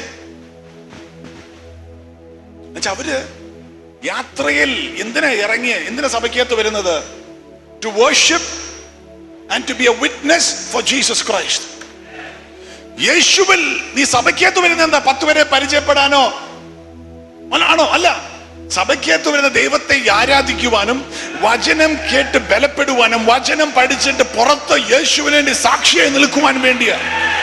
എന്നുവെച്ചാ അവര് യാത്രയിൽ എന്തിനാ ഇറങ്ങിയ എന്തിനാ സഭയ്ക്കകത്ത് വരുന്നത് to worship and to be a witness for Jesus Christ യേശുവിൽ നീ സഭയ്ക്കകത്ത് വരുന്ന എന്താ പത്ത് പേരെ പരിചയപ്പെടാനോ അല്ല, ആണോ അല്ല സഭയ്ക്കകത്ത് വരുന്ന ദൈവത്തെ ആരാധിക്കുവാനും വചനം കേട്ട് ബലപ്പെടുവാനും വചനം പഠിച്ചിട്ട് പുറത്ത് യേശുവിന് വേണ്ടി സാക്ഷിയായി നിൽക്കുവാൻ വേണ്ടിയാ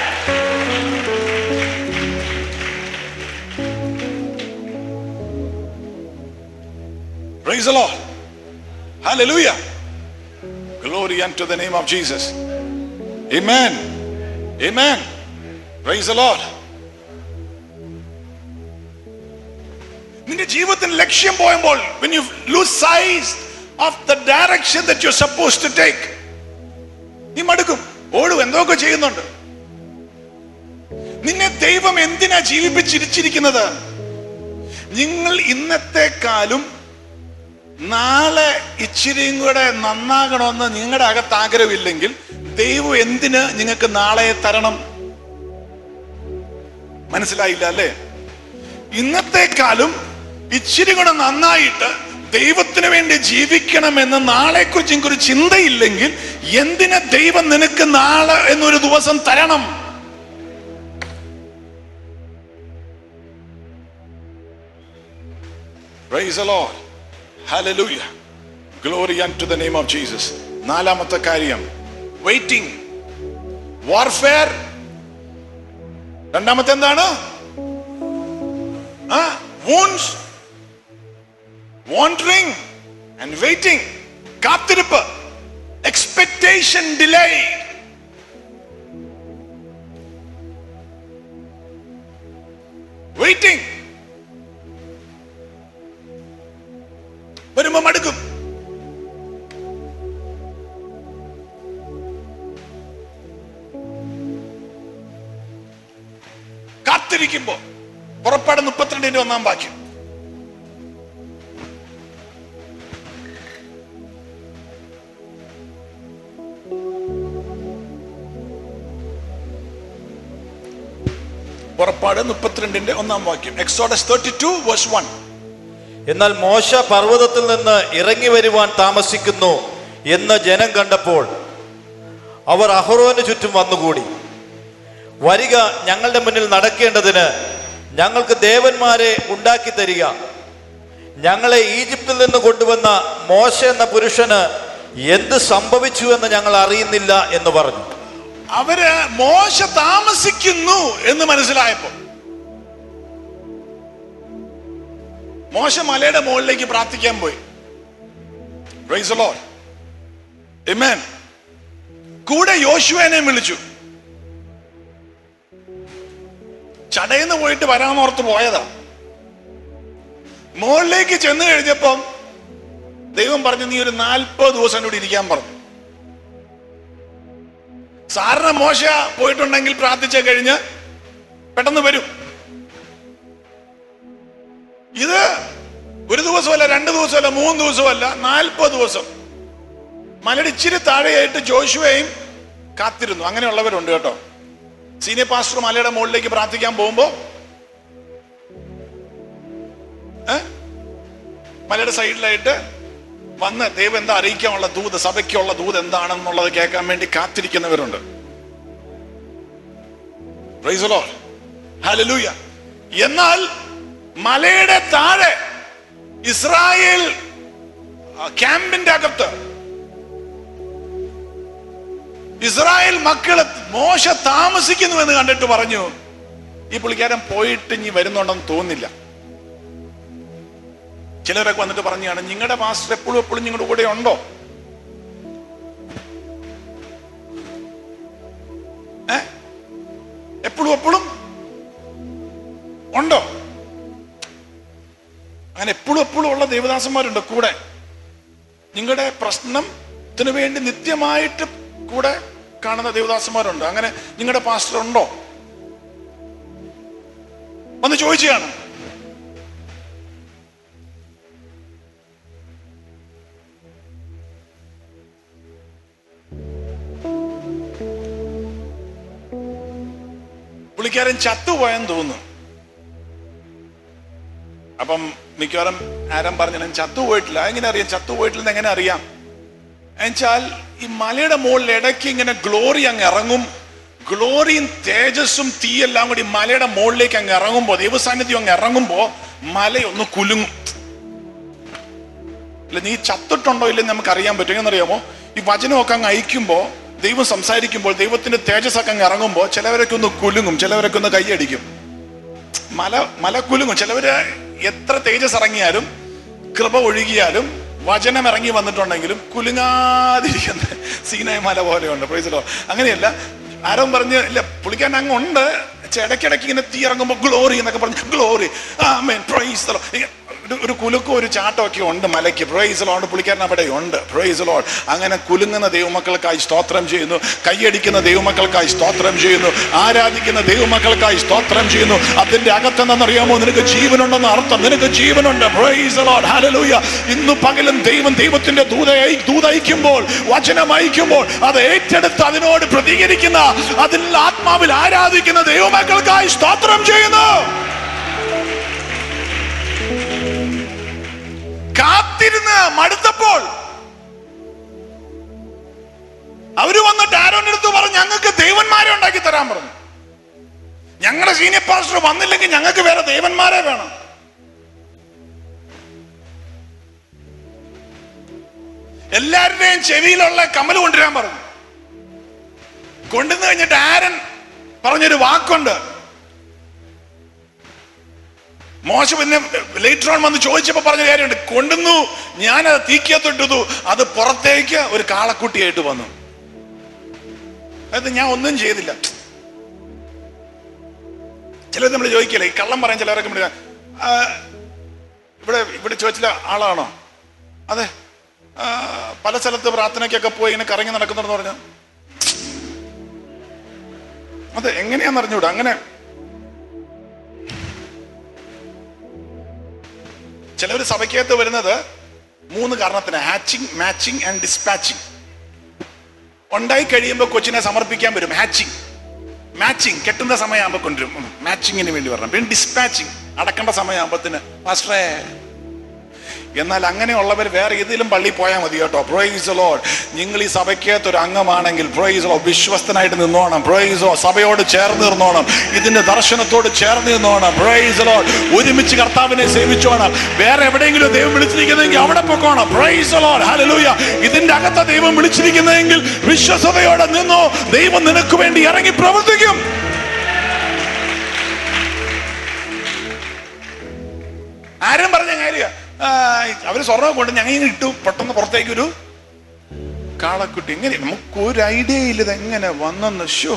Praise the Lord. Hallelujah. Glory unto the name of Jesus. Amen. Amen. Praise the Lord. നിന്റെ ജീവിതത്തിന് ലക്ഷ്യം പോയുമ്പോൾ when you lose sight of the direction that you're supposed to take നീ മടുക്കും ഓടും എന്തൊക്കെ ചെയ്യുന്നുണ്ട് നിന്നെ ദൈവം എന്തിനാ ജീവിപ്പിച്ചിരിച്ചിരിക്കുന്നത് നിങ്ങൾ ഇന്നത്തെക്കാളും നാളെ ഇച്ചിരിയും കൂടെ നന്നാകണമെന്ന് നിങ്ങളുടെ അകത്ത് ആഗ്രഹമില്ലെങ്കിൽ ദൈവം എന്തിന് നിങ്ങൾക്ക് നാളെ തരണം മനസ്സിലായില്ല അല്ലേ ഇന്നത്തെക്കാളും ഇച്ചിരി കൂടെ നന്നായിട്ട് ദൈവത്തിന് വേണ്ടി ജീവിക്കണമെന്ന് നാളെ കുറിച്ച് ഒരു ചിന്തയില്ലെങ്കിൽ എന്തിന് ദൈവം നിനക്ക് നാളെ എന്നൊരു ദിവസം തരണം Praise the Lord. Hallelujah. Glory unto the name of Jesus. നാലാമത്തെ കാര്യം വെയിറ്റിംഗ് വാർഫെയർ രണ്ടാമത്തെ എന്താണ് വോൺസ് വാണ്ടറിങ് ആൻഡ് വെയിറ്റിംഗ് കാത്തിരിപ്പ് എക്സ്പെക്ടേഷൻ ഡിലേ വെയിറ്റിംഗ് വരുമ്പോ മടുക്കും കാത്തിരിക്കുമ്പോ പുറപ്പാട് മുപ്പത്തിരണ്ടിന്റെ ഒന്നാം വാക്യം പുറപ്പാട് മുപ്പത്തിരണ്ടിന്റെ ഒന്നാം വാക്യം Exodus thirty two verse one എന്നാൽ മോശ പർവ്വതത്തിൽ നിന്ന് ഇറങ്ങി വരുവാൻ താമസിക്കുന്നു എന്ന് ജനം കണ്ടപ്പോൾ അവർ അഹ്റോന് ചുറ്റും വന്നുകൂടി വരിക ഞങ്ങളുടെ മുന്നിൽ നടക്കേണ്ടതിന് ഞങ്ങൾക്ക് ദേവന്മാരെ ഉണ്ടാക്കി തരിക ഞങ്ങളെ ഈജിപ്തിൽ നിന്ന് കൊണ്ടുവന്ന മോശ എന്ന പുരുഷന് എന്ത് സംഭവിച്ചു എന്ന് ഞങ്ങൾ അറിയുന്നില്ല എന്ന് പറഞ്ഞു അവര് മോശ താമസിക്കുന്നു എന്ന് മനസ്സിലായപ്പോ മോശ മലയുടെ മുകളിലേക്ക് പ്രാർത്ഥിക്കാൻ പോയി Praise the Lord. Amen. കൂടെ യോശുവേനെ വിളിച്ചു ചടയിന്ന് പോയിട്ട് വരാമോർത്ത് പോയതാ മുകളിലേക്ക് ചെന്ന് കഴിഞ്ഞപ്പം ദൈവം പറഞ്ഞു നീ ഒരു നാൽപ്പത് ദിവസം എന്നോട് ഇരിക്കാൻ പറഞ്ഞു സാറിന് മോശ പോയിട്ടുണ്ടെങ്കിൽ പ്രാർത്ഥിച്ച കഴിഞ്ഞ് പെട്ടെന്ന് വരും ഇത് ഒരു ദിവസമല്ല രണ്ട് ദിവസമല്ല മൂന്ന് ദിവസമല്ല നാൽപ്പത് ദിവസം മലയുടെ ഇച്ചിരി താഴെയായിട്ട് ജോഷുവയും കാത്തിരുന്നു അങ്ങനെയുള്ളവരുണ്ട് കേട്ടോ സീനിയർ പാസ്റ്റർ മലയുടെ മുകളിലേക്ക് പ്രാർത്ഥിക്കാൻ പോകുമ്പോ ഏ? മലയുടെ സൈഡിലായിട്ട് വന്ന് ദൈവം എന്താ അറിയിക്കാനുള്ള ദൂത് സഭയ്ക്കുള്ള ദൂത് എന്താണെന്നുള്ളത് കേൾക്കാൻ വേണ്ടി കാത്തിരിക്കുന്നവരുണ്ട് Praise the Lord. Hallelujah. എന്നാൽ മലയുടെ താഴെ ഇസ്രായേൽ ആ, ക്യാമ്പിന്റെ അകത്ത് ഇസ്രായേൽ മക്കള് മോശ താമസിക്കുന്നു എന്ന് കണ്ടിട്ട് പറഞ്ഞു ഈ പുള്ളിക്കാരൻ പോയിട്ട് ഇനി വരുന്നുണ്ടെന്ന് തോന്നില്ല ചിലരൊക്കെ വന്നിട്ട് പറഞ്ഞാണ് നിങ്ങളുടെ മാസ്റ്റർ എപ്പോഴും എപ്പോഴും നിങ്ങളുടെ കൂടെ ഉണ്ടോ ഏ എപ്പോഴും എപ്പോഴും ഉണ്ടോ അങ്ങനെ എപ്പോഴും എപ്പോഴും ഉള്ള ദേവദാസന്മാരുണ്ട് കൂടെ നിങ്ങളുടെ പ്രശ്നത്തിന് വേണ്ടി നിത്യമായിട്ട് കൂടെ കാണുന്ന ദേവദാസന്മാരുണ്ട് അങ്ങനെ നിങ്ങളുടെ പാസ്റ്റർ ഉണ്ടോ വന്ന് ചോദിച്ചാണ് പുള്ളിക്കാരൻ ചത്തുപോയെന്ന് തോന്നുന്നു അപ്പം മിക്കവാറും ആരം പറഞ്ഞു ഞാൻ ചത്തുപോയിട്ടില്ല എങ്ങനെ അറിയാം ചത്തുപോയിട്ടില്ലെന്ന് എങ്ങനെ അറിയാം എന്നുവെച്ചാൽ ഈ മലയുടെ മുകളിൽ ഇടയ്ക്ക് ഇങ്ങനെ ഗ്ലോറി അങ്ങ് ഇറങ്ങും ഗ്ലോറിയും തേജസ്സും തീയെല്ലാം കൂടി മലയുടെ മുകളിലേക്ക് അങ്ങ് ഇറങ്ങുമ്പോ ദൈവസാന്നിധ്യം അങ്ങ് ഇറങ്ങുമ്പോ മലയൊന്ന് കുലുങ്ങും അല്ല നീ ചത്തിട്ടുണ്ടോ ഇല്ലെന്ന് നമുക്ക് അറിയാൻ പറ്റും എങ്ങനെന്നറിയാമോ ഈ വചനമൊക്കെ അങ്ങ് അയക്കുമ്പോ ദൈവം സംസാരിക്കുമ്പോൾ ദൈവത്തിന്റെ തേജസ്സൊക്കെ അങ്ങ് ഇറങ്ങുമ്പോൾ ചിലവരൊക്കെ ഒന്ന് കുലുങ്ങും ചിലവരൊക്കെ ഒന്ന് കൈയടിക്കും മല മല കുലുങ്ങും ചിലവര് എത്ര തേജസ് ഇറങ്ങിയാലും കൃപ ഒഴുകിയാലും വചനം ഇറങ്ങി വന്നിട്ടുണ്ടെങ്കിലും കുലുങ്ങാതിരിക്കുന്ന സീനായ മല പോലെയുണ്ട് പ്രൈസലോ അങ്ങനെയല്ല ആരോ പറഞ്ഞ് ഇല്ല പുള്ളിക്കാരൻ അങ്ങ് ഉണ്ട് പക്ഷെ ഇടയ്ക്കിടയ്ക്ക് ഇങ്ങനെ തീ ഇറങ്ങുമ്പോൾ ഗ്ലോറി എന്നൊക്കെ പറഞ്ഞ് ഗ്ലോറി ആ മേൻ പ്രൈസ് ഒരു- ഒരു കുലുക്കും ഒരു ചാട്ടം ഒക്കെ ഉണ്ട് മലയ്ക്ക് പ്രൈസ് ലോണ്ട് പുള്ളിക്കാരൻ അവിടെ ഉണ്ട് പ്രൈസ് ലോഡ് അങ്ങനെ കുലുങ്ങുന്ന ദൈവമക്കൾക്കായി സ്തോത്രം ചെയ്യുന്നു കൈയടിക്കുന്ന ദൈവമക്കൾക്കായി സ്തോത്രം ചെയ്യുന്നു ആരാധിക്കുന്ന ദൈവമക്കൾക്കായി സ്തോത്രം ചെയ്യുന്നു അതിന്റെ അകത്തെന്നറിയാമോ നിനക്ക് ജീവനുണ്ടെന്ന് അർത്ഥം നിനക്ക് ജീവനുണ്ട് പ്രൈസ് ലോഡ് ഹല്ലേലൂയ ഇന്ന് പകലും ദൈവം ദൈവത്തിന്റെ ദൂതയായി ദൂതയക്കുമ്പോൾ വചനം അയക്കുമ്പോൾ അത് ഏറ്റെടുത്ത് അതിനോട് പ്രതികരിക്കുന്ന അതിൽ ആത്മാവിൽ ആരാധിക്കുന്ന ദൈവമക്കൾക്കായി സ്തോത്രം ചെയ്യുന്നു കാത്തിരുന്ന് മടുത്തപ്പോൾ അവര് വന്നിട്ട് ആരോന്റെ അടുത്ത് പറഞ്ഞു ഞങ്ങൾക്ക് ദൈവന്മാരെ ഉണ്ടാക്കി തരാൻ പറഞ്ഞു ഞങ്ങളുടെ സീനിയർ പാസ്റ്റർ വന്നില്ലെങ്കിൽ ഞങ്ങൾക്ക് വേറെ ദൈവന്മാരെ വേണം എല്ലാവരുടെയും ചെവിയിലുള്ള കമ്മൽ കൊണ്ടുവരാൻ പറഞ്ഞു കൊണ്ടുവന്ന് കഴിഞ്ഞിട്ട് ആരൻ പറഞ്ഞൊരു വാക്കുണ്ട് മോശ പിന്നെ ലേറ്റർ ഓൺ വന്ന് ചോദിച്ചപ്പോ പറഞ്ഞ കാര്യമുണ്ട് കൊണ്ടുവന്നു ഞാനത് തീക്കകത്തിട്ടു അത് പുറത്തേക്ക് ഒരു കാളക്കുട്ടിയായിട്ട് വന്നു അത് ഞാൻ ഒന്നും ചെയ്തില്ല ചിലർ നമ്മൾ ചോദിക്കില്ല ഈ കള്ളം പറയാൻ ചിലരൊക്കെ വിളിക്കുക, "ആ, ഇവിടെ ഇവിടെ ചോദിച്ചില്ല ആളാണോ അതെ ആ, പല സ്ഥലത്ത് പ്രാർത്ഥനയ്ക്കൊക്കെ പോയി ഇങ്ങനെ കറങ്ങി നടക്കുന്നുണ്ടെന്ന് പറഞ്ഞു അതെ എങ്ങനെയാന്ന് അറിഞ്ഞൂടാ അങ്ങനെ ചിലവർ സഭയ്ക്കകത്ത് വരുന്നത് മൂന്ന് കാരണത്തിന് ഹാച്ചിങ് മാച്ചിങ് ആൻഡ് ഡിസ്പാച്ചിങ് ഉണ്ടായി കഴിയുമ്പോൾ കൊച്ചിനെ സമർപ്പിക്കാൻ വരും ഹാച്ചിങ് മാച്ചിങ് കെട്ടുന്ന സമയമാകുമ്പോൾ കൊണ്ടുവരും മാച്ചിങ്ങിന് വേണ്ടി വരണം പിന്നെ ഡിസ്പാച്ചിങ് അടക്കേണ്ട സമയമാകുമ്പോഴത്തിന് പാസ്റ്ററേ എന്നാൽ അങ്ങനെയുള്ളവർ വേറെ ഏതെങ്കിലും പള്ളി പോയാൽ മതി കേട്ടോ പ്രൊയ്സ് ലോഡ് നിങ്ങൾ ഈ സഭയ്ക്കകത്ത് ഒരു അംഗമാണെങ്കിൽ പ്രൊയ്സ് ലോ വിശ്വസ്തനായിട്ട് നിന്നോണം പ്രൊയ്സ് ലോ സഭയോട് ചേർന്ന് നിന്നോണം ഇതിന്റെ ദർശനത്തോട് ചേർന്ന് നിന്നോണം പ്രൊയ്സ് ലോഡ് ഒരുമിച്ച് കർത്താവിനെ സേവിച്ചോണം വേറെ എവിടെയെങ്കിലും ദൈവം വിളിച്ചിരിക്കുന്നെങ്കിൽ അവിടെ പൊക്കോണം പ്രൊയ്സ് ലോഡ് ഹല്ലേലൂയ ഇതിന്റെ അകത്ത ദൈവം വിളിച്ചിരിക്കുന്നെങ്കിൽ വിശ്വസതയോടെ നിന്നോ ദൈവം നിനക്ക് വേണ്ടി ഇറങ്ങി പ്രവർത്തിക്കും ആരും പറഞ്ഞ കാര്യ അവര് സ്വർണ്ണം കൊണ്ട് ഞങ്ങൾ ഇങ്ങനെ ഇട്ടു പെട്ടെന്ന് പുറത്തേക്ക് ഒരു കാളക്കുട്ടി എങ്ങനെ നമുക്ക് ഒരു ഐഡിയ ഇല്ല ഇത് എങ്ങനെ വന്നെന്ന് ഷോ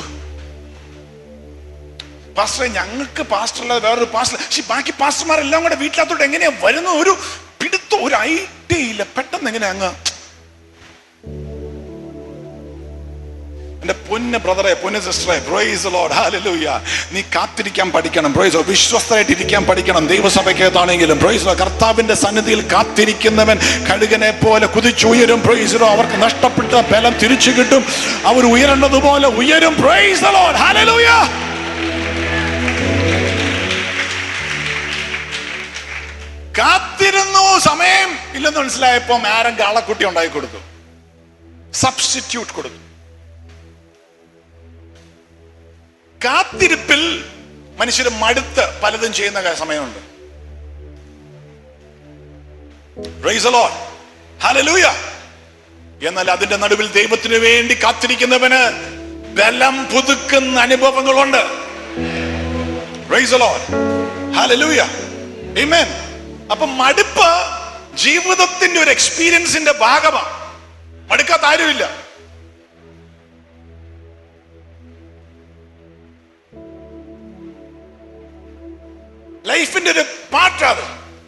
പാസ്റ്ററെ ഞങ്ങൾക്ക് പാസ്റ്റർ അല്ലാതെ വേറൊരു പാസ്റ്റർ പക്ഷെ ബാക്കി പാസ്റ്റർമാരെല്ലാം കൂടെ വീട്ടിലത്തോട്ട് എങ്ങനെയാ വരുന്ന ഒരു പിടുത്തം ഒരു ഐഡിയ ഇല്ല പെട്ടെന്ന് എങ്ങനെ അങ്ങ് എന്റെ പൊന്ന് ബ്രദറെ പൊന്ന് സിസ്റ്ററെ പ്രൊയ്സ് ലോഡ് ഹാലലൂയ നീ കാത്തിരിക്കാൻ പഠിക്കണം പ്രൊയ്സ് വിശ്വസ്തരായിട്ട് ഇരിക്കാൻ പഠിക്കണം ദൈവസഭയ്ക്കകത്താണെങ്കിലും പ്രൊയ്സ് കർത്താവിന്റെ സന്നിധിയിൽ കാത്തിരിക്കുന്നവൻ കഴുകനെ പോലെ കുതിച്ചുയരും പ്രൊയ്സിലോ അവർക്ക് നഷ്ടപ്പെട്ട ബലം തിരിച്ചു കിട്ടും അവർ ഉയരേണ്ടതുപോലെ ഉയരും പ്രൊയ്സ് ലോഡ് ഹാലലൂയ കാത്തിരുന്നു സമയം ഇല്ലെന്ന് മനസ്സിലായപ്പോ ആരം കാളക്കുട്ടി ഉണ്ടാക്കി കൊടുത്തു സബ്സ്റ്റിറ്റ്യൂട്ട് കൊടുത്തു കാത്തിരിപ്പിൽ മനുഷ്യർ മടുത്ത് പലതും ചെയ്യുന്ന ക- സമയമുണ്ട് Praise the Lord. Hallelujah. എന്നാൽ അതിന്റെ നടുവിൽ ദൈവത്തിന് വേണ്ടി കാത്തിരിക്കുന്നവന് ബലം പുതുക്കുന്ന അനുഭവങ്ങളുണ്ട് Praise the Lord. Hallelujah. Amen. അപ്പൊ മടുപ്പ് ജീവിതത്തിന്റെ ഒരു എക്സ്പീരിയൻസിന്റെ ഭാഗമാണ് മടുക്കാത്ത ആരുമില്ല ലൈഫിന്റെ ഒരു പാർട്ടാണ്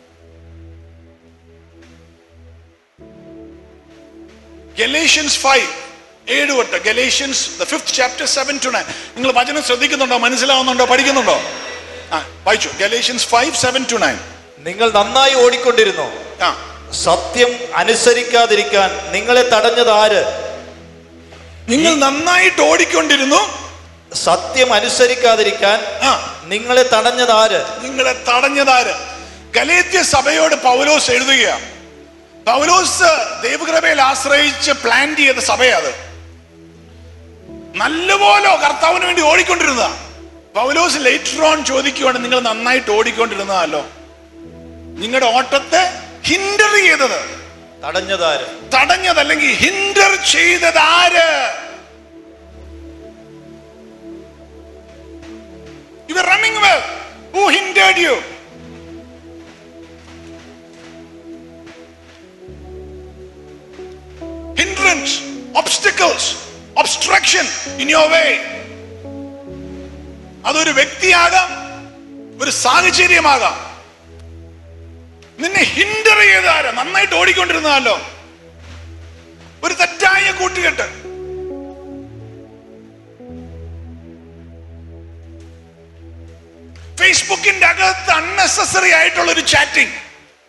ഗലേഷ്യൻസ് ഫൈവ് ഏഴ് തൊട്ട് Galatians the fifth chapter seven to nine നിങ്ങൾ വചനം ശ്രദ്ധിക്കുന്നുണ്ടോ മനസ്സിലാവുന്നുണ്ടോ പഠിക്കുന്നുണ്ടോ ആ വായിച്ചു Galatians five seven to nine നിങ്ങൾ നന്നായി ഓടിക്കൊണ്ടിരുന്നു ആ സത്യം അനുസരിക്കാതിരിക്കാൻ നിങ്ങളെ തടഞ്ഞത് ആര് നിങ്ങൾ നന്നായിട്ട് ഓടിക്കൊണ്ടിരുന്നു സത്യം അനുസരിക്കാതിരിക്കാൻ ആ നിങ്ങളെ തടഞ്ഞത് ആര് നിങ്ങളെ തടഞ്ഞതാര് ഗലേത്യ സഭയോട് പൗലോസ് എഴുതുകയാണ് പൗലോസ് ദൈവകൃപയിൽ ആശ്രയിച്ച് പ്ലാൻ ചെയ്ത സഭയത് നല്ലപോലെ കർത്താവിന് വേണ്ടി ഓടിക്കൊണ്ടിരുന്നതാ പൗലോസ് ലേറ്റർ ഓൺ ചോദിക്കുവാണ് നിങ്ങൾ നന്നായിട്ട് ഓടിക്കൊണ്ടിരുന്നതല്ലോ നിങ്ങളുടെ ഓട്ടത്തെ ഹിൻഡർ ചെയ്തത് തടഞ്ഞത് ആര് തടഞ്ഞത് അല്ലെങ്കിൽ ഹിൻഡർ ചെയ്തത് ആര് you running well who hindered you hindrance, obstacles, obstruction in your way. അതൊരു വ്യക്തിയാകാം ഒരു സാഹചര്യമാകാം നിന്നെ ഹിൻഡർ ചെയ്താരോ നന്നായിട്ട് ഓടിക്കൊണ്ടിരുന്നതല്ലോ ഒരു തെറ്റായ കൂട്ടുകെട്ട് ഫേസ്ബുക്കിന്റെ അകത്ത് അൺനെസസറി ആയിട്ടുള്ള ഒരു ചാറ്റിംഗ്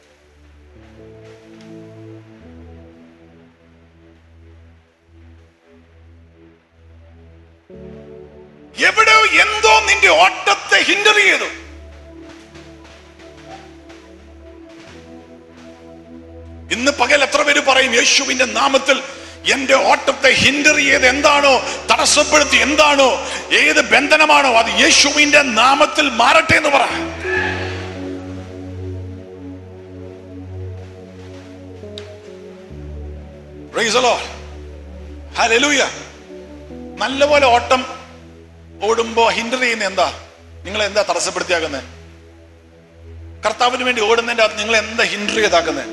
എവിടെയോ എന്തോ നിന്റെ ഓട്ടത്തെ ഹിൻഡർ ചെയ്തു ഇന്ന് പകൽ എത്ര പേര് പറയും യേശുവിന്റെ നാമത്തിൽ എന്റെ ഓട്ടത്തെ ഹിൻഡർ ചെയ്ത് എന്താണോ തടസ്സപ്പെടുത്തി എന്താണോ ഏത് ബന്ധനമാണോ അത് യേശുവിന്റെ നാമത്തിൽ മാറട്ടെ എന്ന് പറ Praise the Lord. Hallelujah. നല്ലപോലെ ഓട്ടം ഓടുമ്പോ ഹിൻഡർ ചെയ്യുന്ന എന്താ നിങ്ങൾ എന്താ തടസ്സപ്പെടുത്തിയാക്കുന്നത് കർത്താവിന് വേണ്ടി ഓടുന്നതിന്റെ അകത്ത് നിങ്ങൾ എന്താ ഹിൻഡർ ചെയ്താക്കുന്നത്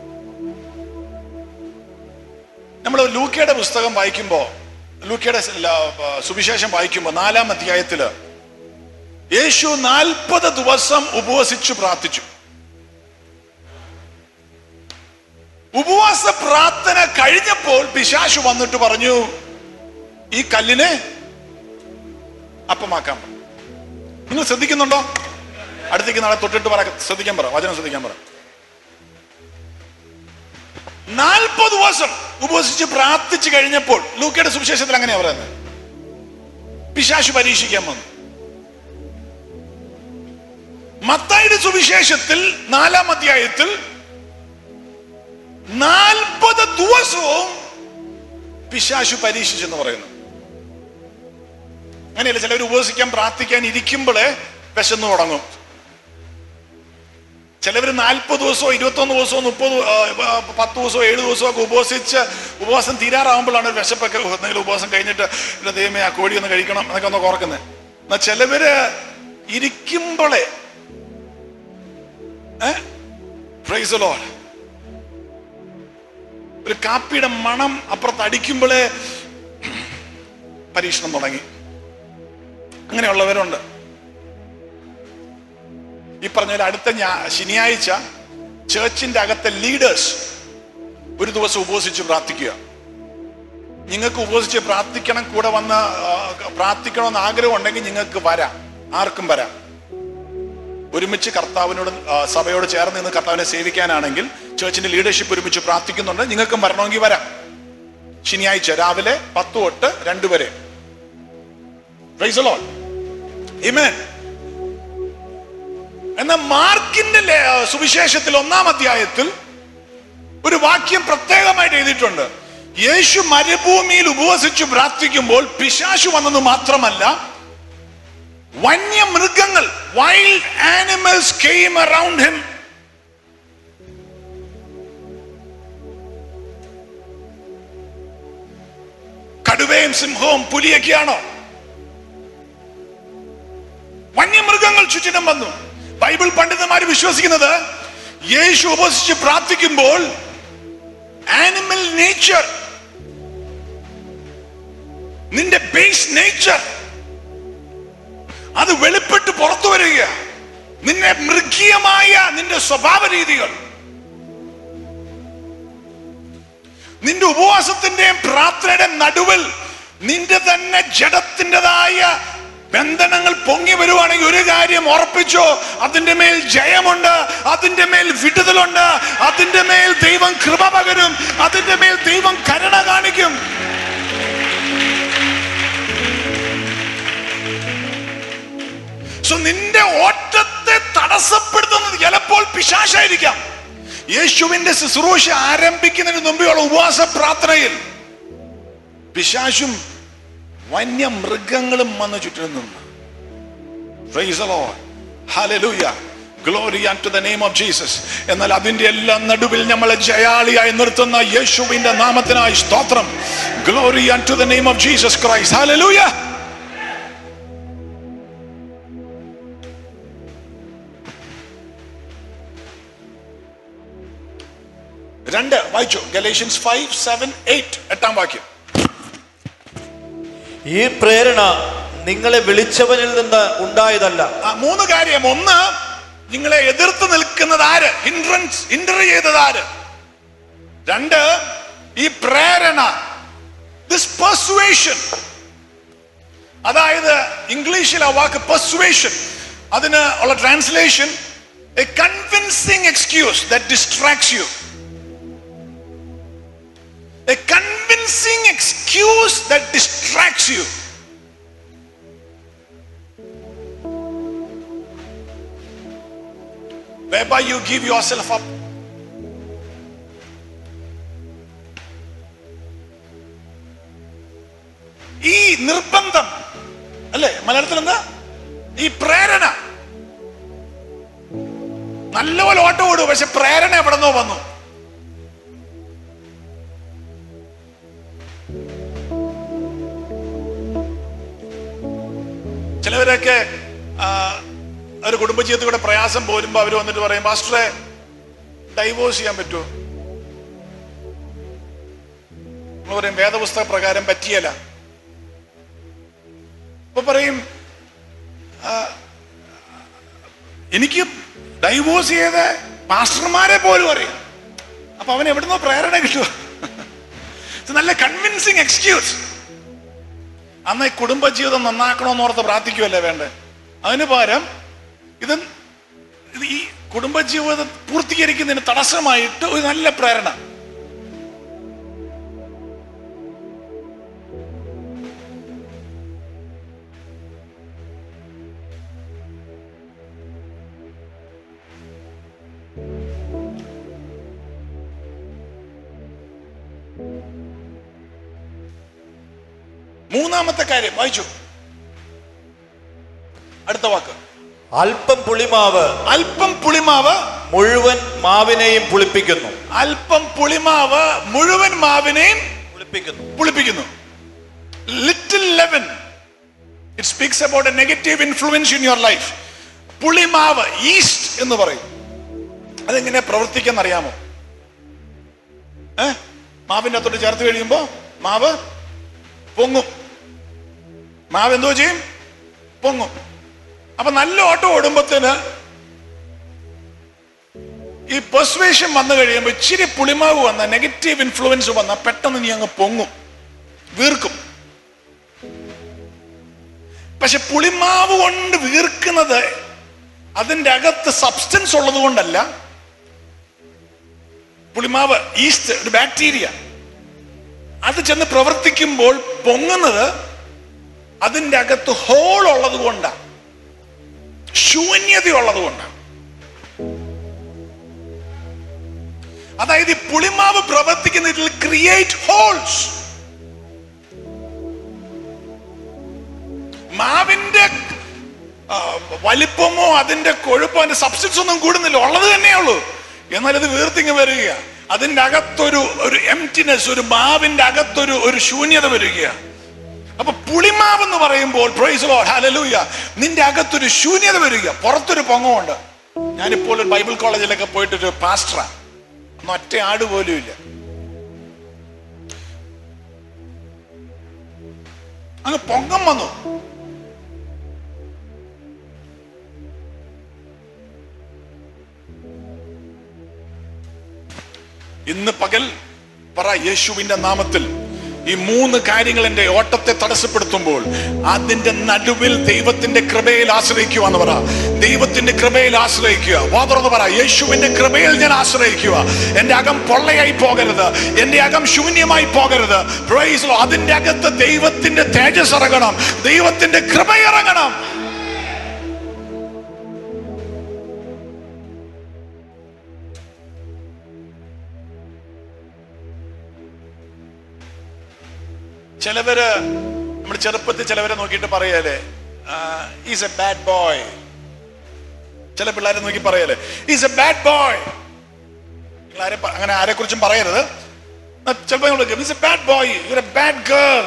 നമ്മൾ ലൂക്കയുടെ പുസ്തകം വായിക്കുമ്പോ ലൂക്കയുടെ ല- സുവിശേഷം വായിക്കുമ്പോ നാലാം അധ്യായത്തില് യേശു നാൽപ്പത് ദിവസം ഉപവസിച്ചു പ്രാർത്ഥിച്ചു ഉപവാസ പ്രാർത്ഥന കഴിഞ്ഞപ്പോൾ പിശാശു വന്നിട്ട് പറഞ്ഞു ഈ കല്ലിനെ അപ്പമാക്കാൻ പറ. നിങ്ങൾ ശ്രദ്ധിക്കുന്നുണ്ടോ അടുത്തേക്ക് നാളെ തൊട്ടിട്ട് പറ ശ്രദ്ധിക്കാൻ പറ വചനം ശ്രദ്ധിക്കാൻ പറ നാൽപ്പത് ദിവസം ഉപവസിച്ച് പ്രാർത്ഥിച്ചു കഴിഞ്ഞപ്പോൾ ലൂക്കയുടെ സുവിശേഷത്തിൽ അങ്ങനെയാ പറയുന്നത് പിശാശു പരീക്ഷിക്കാൻ വന്നു മത്തായിയുടെ സുവിശേഷത്തിൽ നാലാം അധ്യായത്തിൽ നാൽപ്പത് ദിവസവും പിശാശു പരീക്ഷിച്ചെന്ന് പറയുന്നു അങ്ങനെയല്ല ചിലവർ ഉപവസിക്കാൻ പ്രാർത്ഥിക്കാൻ ഇരിക്കുമ്പോഴേ വിശന്നു തുടങ്ങും ചിലവർ നാൽപ്പത് ദിവസമോ ഇരുപത്തൊന്ന് ദിവസമോ മുപ്പത് ആ, ആ, പത്ത് ദിവസമോ ഏഴ് ദിവസമോ ഒക്കെ ഉപവസിച്ച് ഉപവാസം തീരാറാവുമ്പോഴാണ് ഒരു വിശപ്പൊക്കെ "ഓ, എന്തെങ്കിലും ഉപവാസം കഴിഞ്ഞിട്ട് "ഇല്ല, ദൈവമേ ആ കോഴി ഒന്ന് കഴിക്കണം എന്നൊക്കെ ഒന്ന് ഓർക്കുന്നത് എന്നാ ചിലവര് ഇരിക്കുമ്പോഴേ പ്രൈസ് ലോഡ് ഒരു കാപ്പിയുടെ മണം അപ്പുറത്ത് അടിക്കുമ്പോഴേ പരീക്ഷണം തുടങ്ങി അങ്ങനെയുള്ളവരുണ്ട് ഈ പറഞ്ഞ പോലെ അടുത്ത ഞാ ശനിയാഴ്ച ചേർച്ചിന്റെ അകത്തെ ലീഡേഴ്സ് ഒരു ദിവസം ഉപവസിച്ച് പ്രാർത്ഥിക്കുക നിങ്ങൾക്ക് ഉപവസിച്ച് പ്രാർത്ഥിക്കണം കൂടെ വന്ന് ആ, പ്രാർത്ഥിക്കണമെന്ന് ആഗ്രഹം ഉണ്ടെങ്കിൽ നിങ്ങൾക്ക് വരാം ആർക്കും വരാം ഒരുമിച്ച് കർത്താവിനോട് ആ, സഭയോട് ചേർന്ന് നിന്ന് കർത്താവിനെ സേവിക്കാനാണെങ്കിൽ ചേർച്ചിന്റെ ലീഡർഷിപ്പ് ഒരുമിച്ച് പ്രാർത്ഥിക്കുന്നുണ്ട് നിങ്ങൾക്കും വരണമെങ്കിൽ വരാം ശനിയാഴ്ച രാവിലെ പത്ത് തൊട്ട് രണ്ട് വരെ Praise the Lord. Amen. എന്നാൽ മാർക്കിന്റെ ലേ- സുവിശേഷത്തിൽ ഒന്നാം അധ്യായത്തിൽ ഒരു വാക്യം പ്രത്യേകമായിട്ട് എഴുതിയിട്ടുണ്ട് യേശു മരുഭൂമിയിൽ ഉപവസിച്ചു പ്രാർത്ഥിക്കുമ്പോൾ പിശാശു വന്നത് മാത്രമല്ല വന്യമൃഗങ്ങൾ wild animals came around him കടുവയും സിംഹവും പുലിയൊക്കെയാണോ വന്യമൃഗങ്ങൾ ചുറ്റിനും വന്നു ബൈബിൾ പണ്ഡിതന്മാർ വിശ്വസിക്കുന്നത് യേശു ഉപസിച്ച് പ്രാർത്ഥിക്കുമ്പോൾ ആനിമൽ നേച്ചർ നിന്റെ ബേസ് നേച്ചർ അത് വെളിപ്പെട്ട് പുറത്തു വരിക നിന്നെ മൃഗീയമായ നിന്റെ സ്വഭാവ രീതികൾ നിന്റെ ഉപവാസത്തിന്റെയും പ്രാർത്ഥനയുടെയും നടുവിൽ നിന്റെ തന്നെ ജഡത്തിൻ്റെതായ ബന്ധനങ്ങൾ പൊങ്ങി വരുവാണെങ്കിൽ ഒരു കാര്യം ഉറപ്പിച്ചോ അതിന്റെ മേൽ ജയമുണ്ട് അതിന്റെ മേൽ വിടുതലുണ്ട് അതിന്റെ മേൽ ദൈവം കൃപ പകരും അതിന്റെ മേൽ ദൈവം കരുണ കാണിക്കും സോ നിന്റെ ഓട്ടത്തെ തടസ്സപ്പെടുത്തുന്നത് ചിലപ്പോൾ പിശാശായിരിക്കാം യേശുവിന്റെ ശുശ്രൂഷ ആരംഭിക്കുന്നതിന് മുമ്പെയുള്ള ഉപവാസ പ്രാർത്ഥനയിൽ പിശാശും വന്യമൃഗങ്ങളും വന്ന് ചുറ്റിനും നിന്നു Praise the Lord. Hallelujah. Glory unto the name of Jesus. എന്നാൽ അതിന്റെ എല്ലാം നടുവിൽ നമ്മളെ ജയാളിയായി നിർത്തുന്ന യേശുവിന്റെ നാമത്തിനായി സ്തോത്രം glory unto the name of Jesus Christ. Hallelujah. രണ്ട് വായിച്ചു ഗലേഷ്യൻസ് ഫൈവ് സെവൻ എയ്റ്റ് എട്ടാം വാക്യം ഈ പ്രേരണ നിങ്ങളെ വിളിച്ചവനിൽ നിന്ന് ഉണ്ടായതല്ല ആ, മൂന്ന് കാര്യം ഒന്ന് നിങ്ങളെ എതിർത്ത് നിൽക്കുന്നത് ആര് ഹിൻഡ്രൻസ് ഹിൻഡർ ചെയ്തത് ആര് രണ്ട് ഈ പ്രേരണ ദിസ് പെർസുവേഷൻ അതായത് ഇംഗ്ലീഷിൽ ആ വാക്ക് പെർസുവേഷൻ അതിന് ഉള്ള translation a convincing excuse that distracts you a convincing excuse that distracts you whereby you give yourself up. ഈ നിർബന്ധം അല്ലേ മലയാളത്തിൽ എന്താ ഈ പ്രേരണ നല്ലപോലെ ഓട്ടം ഓടും പക്ഷെ പ്രേരണ എവിടെ നിന്നോ വന്നു ചിലവരൊക്കെ ആ, ഒരു കുടുംബജീവിതത്തിൽ കൂടെ പ്രയാസം പോരുമ്പോ അവര് വന്നിട്ട് പറയും പാസ്റ്ററെ ഡൈവോഴ്സ് ചെയ്യാൻ പറ്റുമോ നമ്മൾ പറയും വേദപുസ്തക പ്രകാരം പറ്റിയല്ല അപ്പൊ പറയും ആ, എനിക്ക് ഡൈവോഴ്സ് ചെയ്ത പാസ്റ്റർമാരെ പോലും അറിയാം അപ്പൊ അവൻ എവിടുന്നോ പ്രേരണ കിട്ടുമോ ഇത് നല്ല കൺവിൻസിങ് എക്സ്ക്യൂസ് അന്ന് ഈ കുടുംബജീവിതം നന്നാക്കണമെന്ന് ഓർത്ത് പ്രാർത്ഥിക്കുമല്ലേ വേണ്ടേ അതിന് പകരം ഇത് ഇത് ഈ കുടുംബജീവിതം പൂർത്തീകരിക്കുന്നതിന് തടസ്സമായിട്ട് ഒരു നല്ല പ്രേരണ മൂന്നാമത്തെ കാര്യം വായിച്ചു അടുത്ത വാക്ക് അല്പം പുളിമാവ് അല്പം പുളിമാവ് മുഴുവൻ മാവിനെയും പുളിപ്പിക്കുന്നു അല്പം പുളിമാവ് മുഴുവൻ മാവിനെയും പുളിപ്പിക്കുന്നു പുളിപ്പിക്കുന്നു little leaven it speaks about a negative influence in your life പുളിമാവ് ഈസ്റ്റ് എന്ന് പറയും അതെങ്ങനെ പ്രവർത്തിക്കുന്ന അറിയാമോ ഏ മാവിന്റെ അത്തോട്ട് ചേർത്ത് കഴിയുമ്പോ മാവ് പൊങ്ങും മാവ് എന്തോ ചെയ്യും പൊങ്ങും അപ്പൊ നല്ല ഓട്ടം ഓടുമ്പത്തിന് ഈ പെർസ്വേഷൻ വന്നു കഴിയുമ്പോൾ ഇച്ചിരി പുളിമാവ് വന്ന നെഗറ്റീവ് ഇൻഫ്ലുവൻസ് വന്ന പെട്ടെന്ന് നീ അങ്ങ് പൊങ്ങും വീർക്കും പക്ഷെ പുളിമാവ് കൊണ്ട് വീർക്കുന്നത് അതിന്റെ അകത്ത് സബ്സ്റ്റൻസ് ഉള്ളത് കൊണ്ടല്ല പുളിമാവ് ഈസ്റ്റ് ഒരു ബാക്ടീരിയ അത് ചെന്ന് പ്രവർത്തിക്കുമ്പോൾ പൊങ്ങുന്നത് അതിന്റെ അകത്ത് ഹോൾ ഉള്ളത് കൊണ്ടാണ് ശൂന്യതയുള്ളത് കൊണ്ടാണ് അതായത് ഈ പുളിമാവ് പ്രവർത്തിക്കുന്നതിൽ ക്രിയേറ്റ് ഹോൾസ് മാവിന്റെ ആ, വലിപ്പമോ അതിന്റെ കൊഴുപ്പോ അതിന്റെ സബ്സ്റ്റൻസ് ഒന്നും കൂടുന്നില്ല ഉള്ളത് തന്നെയുള്ളൂ എന്നാൽ ഇത് വീർത്തിങ് വരിക അതിന്റെ അകത്തൊരു ഒരു എംറ്റിനെസ് ഒരു മാവിന്റെ അകത്തൊരു ഒരു ശൂന്യത വരിക അപ്പൊ പുളിമാവ് എന്ന് പറയുമ്പോൾ പ്രൈസ് ലോർഡ് ഹല്ലേലൂയ നിന്റെ അകത്തൊരു ശൂന്യത വരിക പുറത്തൊരു പൊങ്ങമുണ്ട് ഞാനിപ്പോൾ ഒരു ബൈബിൾ കോളേജിലൊക്കെ പോയിട്ടൊരു പാസ്റ്ററാണ് ഒന്നും ഒറ്റ ആട് പോലും ഇല്ല അങ്ങ് പൊങ്ങം വന്നു ഇന്ന് പകൽ പറ യേശുവിന്റെ നാമത്തിൽ ഈ മൂന്ന് കാര്യങ്ങൾ എന്റെ ഓട്ടത്തെ തടസ്സപ്പെടുത്തുമ്പോൾ അതിന്റെ നടുവിൽ ദൈവത്തിന്റെ കൃപയിൽ ആശ്രയിക്കുക എന്ന് പറ ദൈവത്തിന്റെ കൃപയിൽ ആശ്രയിക്കുക വാ തുറന്ന് പറ യേശുവിന്റെ കൃപയിൽ ഞാൻ ആശ്രയിക്കുക എന്റെ അകം പൊള്ളയായി പോകരുത് എന്റെ അകം ശൂന്യമായി പോകരുത് Praise the Lord. അതിന്റെ അകത്ത് ദൈവത്തിന്റെ തേജസ് ഇറങ്ങണം ദൈവത്തിന്റെ കൃപ ഇറങ്ങണം ചിലവര് നമ്മൾ ചെറുപ്പത്തിൽ ചിലവരെ നോക്കിയിട്ട് പറയല്ലേ ഈസ് എ ബാഡ് ബോയ് ചില പിള്ളേരെ നോക്കി പറയല്ലേ ഈസ് എ ബാഡ് ബോയ് ആരെ അങ്ങനെ ആരെ കുറിച്ചും പറയരുത് ചിലപ്പോൾ is a bad boy you a bad girl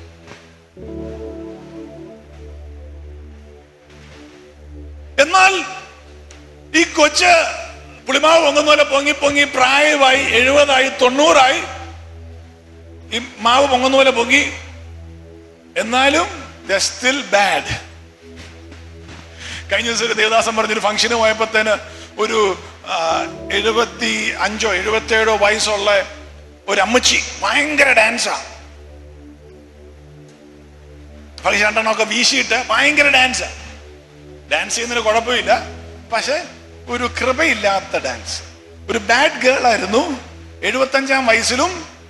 എന്നാൽ ഈ കൊച്ച് പുളിമാവ് പൊങ്ങുന്ന പോലെ പൊങ്ങി പൊങ്ങി പ്രായമായി എഴുപതായി തൊണ്ണൂറായി ഈ മാവ് പൊങ്ങുന്ന പോലെ പൊങ്ങി എന്നാലും സ്റ്റിൽ ബാഡ് കഴിഞ്ഞ ദിവസം ഒരു ദേവദാസൻ പറഞ്ഞൊരു ഫംഗ്ഷന് പോയപ്പോഴത്തേന് ഒരു ആ, എഴുപത്തി അഞ്ചോ എഴുപത്തേഴോ വയസ്സുള്ള ഒരു അമ്മച്ചി ഭയങ്കര ഡാൻസാ പൈസ രണ്ടെണ്ണമൊക്കെ വീശിയിട്ട് ഭയങ്കര ഡാൻസാ ഡാൻസ് ചെയ്യുന്നതിന് കുഴപ്പമില്ല പക്ഷെ ഒരു കൃപയില്ലാത്ത ഡാൻസ് ഒരു ബാഡ് ഗേൾ ആയിരുന്നു എഴുപത്തഞ്ചാം വയസ്സിലും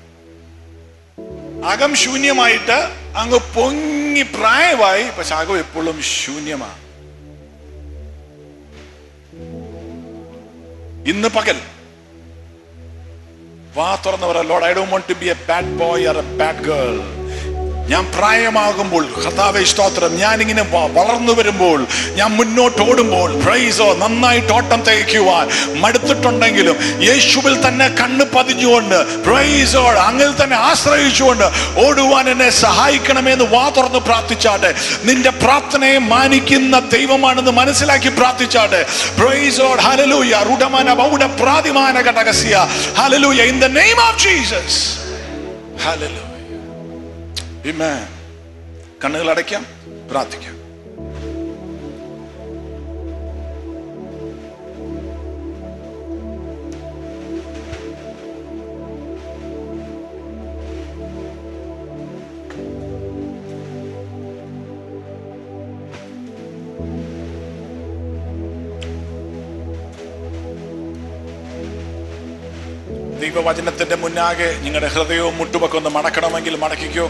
അകം ശൂന്യമായിട്ട് അങ്ങ് പൊങ്ങി പ്രായമായി പക്ഷെ അകം എപ്പോഴും ശൂന്യമാണ് ഇന്ന് പകൽ വാ തുറന്ന് പറ Lord I don't want to be a bad boy or a bad girl ഞാൻ പ്രായമാകുമ്പോൾ കർത്താവെ സ്തോത്രം ഞാനിങ്ങനെ വ- വളർന്നു വരുമ്പോൾ ഞാൻ മുന്നോട്ട് ഓടുമ്പോൾ പ്രൈസോ നന്നായിട്ട് ഓട്ടം തയ്ക്കുവാൻ മടുത്തിട്ടുണ്ടെങ്കിലും യേശുവിൽ തന്നെ കണ്ണ് പതിഞ്ഞുകൊണ്ട് പ്രൈസോ അങ്ങിൽ തന്നെ ആശ്രയിച്ചുകൊണ്ട് ഓടുവാൻ എന്നെ സഹായിക്കണമെന്ന് വാ തുറന്ന് പ്രാർത്ഥിച്ചാട്ടെ നിന്റെ പ്രാർത്ഥനയെ മാനിക്കുന്ന ദൈവമാണെന്ന് മനസ്സിലാക്കി പ്രാർത്ഥിച്ചാട്ടെ പ്രൈസോ ഹലലൂയ റുഡമാന ബൗഡ പ്രാതിമാന ഘടകസ്യ hallelujah in the name of Jesus hallelujah Amen. കണ്ണുകൾ അടയ്ക്കാം പ്രാർത്ഥിക്കാം ദൈവവചനത്തിന്റെ മുന്നാകെ നിങ്ങളുടെ ഹൃദയവും മുട്ടുമൊക്കെ ഒന്ന് മടക്കണമെങ്കിൽ മടക്കിക്കോ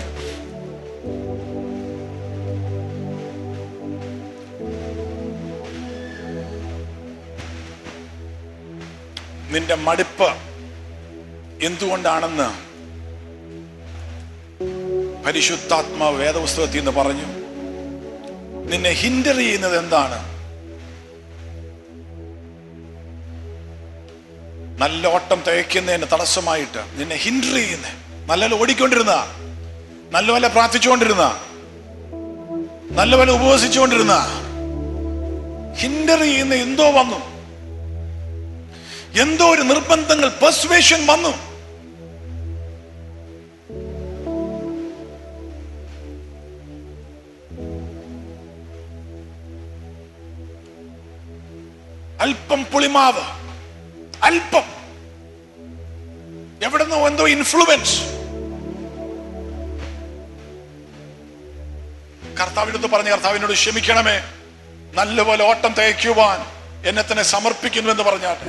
നിന്റെ മടുപ്പ് എന്തുകൊണ്ടാണെന്ന് പരിശുദ്ധാത്മാവ് വേദപുസ്തകത്തിൽ നിന്ന് പറഞ്ഞു നിന്നെ ഹിൻഡർ ചെയ്യുന്നത് എന്താണ് നല്ല ഓട്ടം തയ്ക്കുന്നതിന് തടസ്സമായിട്ട് നിന്നെ ഹിൻഡർ ചെയ്യുന്ന നല്ലപോലെ ഓടിക്കൊണ്ടിരുന്ന നല്ലപോലെ പ്രാർത്ഥിച്ചുകൊണ്ടിരുന്ന നല്ലപോലെ ഉപവസിച്ചുകൊണ്ടിരുന്ന ഹിൻഡർ ചെയ്യുന്ന എന്തോ വന്നു എന്തോ ഒരു നിർബന്ധങ്ങൾ പെർസ്വേഷൻ വന്നു അല്പം പുളിമാവ് അല്പം എവിടുന്നോ എന്തോ ഇൻഫ്ലുവൻസ് കർത്താവിനടുത്ത് പറഞ്ഞ കർത്താവിനോട് ക്ഷമിക്കണമേ നല്ലപോലെ ഓട്ടം തയ്ക്കുവാൻ എന്നെ തന്നെ സമർപ്പിക്കുന്നു എന്ന് പറഞ്ഞാട്ടെ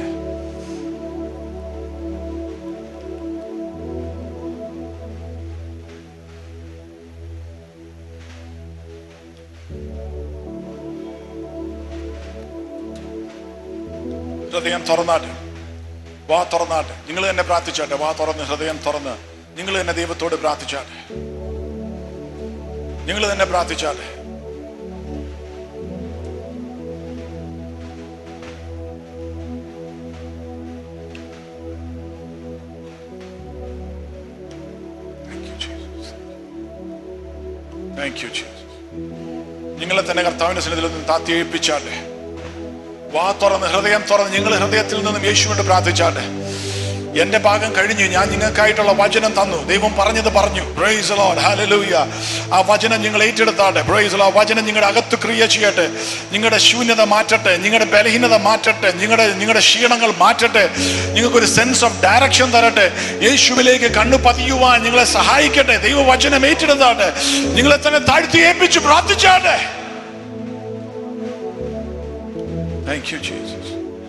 ഹൃദയം തുറന്നാട്ടെ വാ തുറന്നാട്ടെ നിങ്ങൾ തന്നെ പ്രാർത്ഥിച്ചാട്ടെ വാ തുറന്ന് ഹൃദയം തുറന്ന് നിങ്ങൾ തന്നെ ദൈവത്തോട് പ്രാർത്ഥിച്ചാട്ടെ നിങ്ങൾ തന്നെ പ്രാർത്ഥിച്ചാട്ടെ Thank you, Jesus. Thank you, Jesus. നിങ്ങളെ തന്നെ കർത്താവിന്റെ സന്നിധിയിൽ നിന്ന് താത്തി ഏൽപ്പിച്ചാട്ടെ വാ തുറന്ന് ഹൃദയം തുറന്ന് നിങ്ങൾ ഹൃദയത്തിൽ നിന്നും യേശുവിനോട് പ്രാർത്ഥിച്ചാട്ടെ എന്റെ ഭാഗം കഴിഞ്ഞു ഞാൻ നിങ്ങൾക്കായിട്ടുള്ള വചനം തന്നു ദൈവം പറഞ്ഞത് പറഞ്ഞു പ്രൈസ് ലോഡ് ഹല്ലേലൂയ ആ വചനം നിങ്ങൾ ഏറ്റെടുത്താട്ടെ പ്രൈസ് ലോ വചനം നിങ്ങളുടെ അകത്ത് ക്രിയ ചെയ്യട്ടെ നിങ്ങളുടെ ശൂന്യത മാറ്റട്ടെ നിങ്ങളുടെ ബലഹീനത മാറ്റട്ടെ നിങ്ങളുടെ നിങ്ങളുടെ ക്ഷീണങ്ങൾ മാറ്റട്ടെ നിങ്ങൾക്കൊരു സെൻസ് ഓഫ് ഡയറക്ഷൻ തരട്ടെ യേശുവിലേക്ക് കണ്ണു പതിയുവാൻ നിങ്ങളെ സഹായിക്കട്ടെ ദൈവവചനം ഏറ്റെടുത്താട്ടെ നിങ്ങളെ തന്നെ താഴ്ത്തി ഏൽപ്പിച്ച് പ്രാർത്ഥിച്ചാട്ടെ Thank you, Jesus.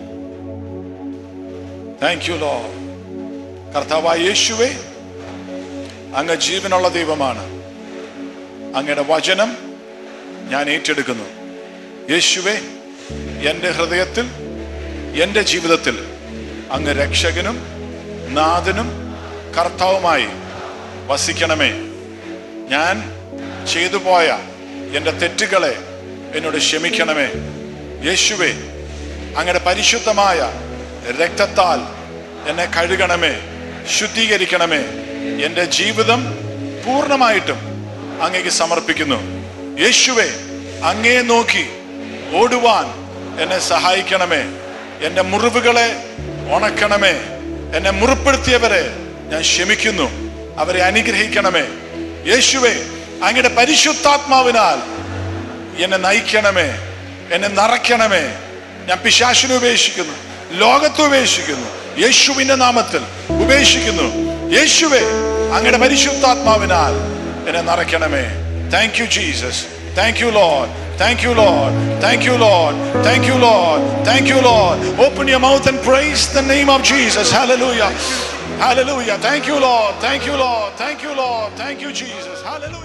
Thank you, Lord. കർത്താവായ യേശുവേ അങ്ങ് ജീവനുള്ള ദൈവമാണ് അങ്ങയുടെ വചനം ഞാൻ ഏറ്റെടുക്കുന്നു യേശുവേ എൻ്റെ ഹൃദയത്തിൽ എൻ്റെ ജീവിതത്തിൽ അങ്ങ് രക്ഷകനും നാഥനും കർത്താവുമായി വസിക്കണമേ ഞാൻ ചെയ്തു പോയ എൻ്റെ തെറ്റുകളെ എന്നോട് ക്ഷമിക്കണമേ യേശുവേ അങ്ങയുടെ പരിശുദ്ധമായ രക്തത്താൽ എന്നെ കഴുകണമേ ശുദ്ധീകരിക്കണമേ എൻ്റെ ജീവിതം പൂർണ്ണമായിട്ടും അങ്ങേക്ക് സമർപ്പിക്കുന്നു യേശുവേ അങ്ങേ നോക്കി ഓടുവാൻ എന്നെ സഹായിക്കണമേ എൻ്റെ മുറിവുകളെ ഉണക്കണമേ എന്നെ മുറിപ്പെടുത്തിയവരെ ഞാൻ ക്ഷമിക്കുന്നു അവരെ അനുഗ്രഹിക്കണമേ യേശുവേ അങ്ങയുടെ പരിശുദ്ധാത്മാവിനാൽ എന്നെ നയിക്കണമേ എന്നെ നിറയ്ക്കണമേ ഞാൻ പിശാശിനെ ഉപേക്ഷിക്കുന്നു ലോകത്തെ ഉപേക്ഷിക്കുന്നു യേശുവിന്റെ നാമത്തിൽ ഉപേക്ഷിക്കുന്നു യേശുവേ അങ്ങയുടെ പരിശുദ്ധാത്മാവിനാൽ എന്നെ നിറയ്ക്കണമേ thank you Jesus thank you Lord thank you Lord thank you Lord thank you Lord thank you Lord open your mouth and praise the name of Jesus hallelujah hallelujah thank you Lord thank you Lord thank you Lord thank you Jesus hallelujah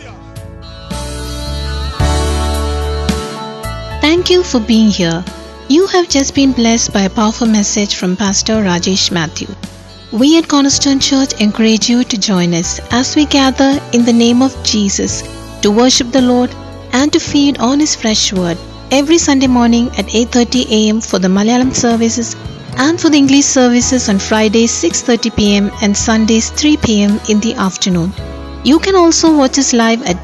Thank you for being here. You have just been blessed by a powerful message from Pastor Rajesh Matthew. We at Cornerstone Church encourage you to join us as we gather in the name of Jesus to worship the Lord and to feed on his fresh word every Sunday morning at 8:30 a.m. for the Malayalam services and for the English services on Fridays 6:30 p.m. and Sundays 3 p.m. in the afternoon. You can also watch us live at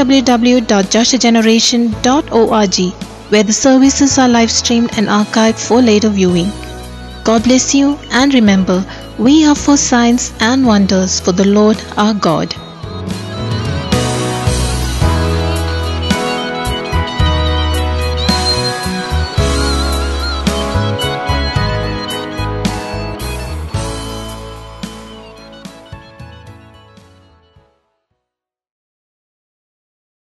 www.joshageneration.org where the services are live streamed and archived for later viewing. God bless you and remember, we are for signs and wonders for the Lord our God.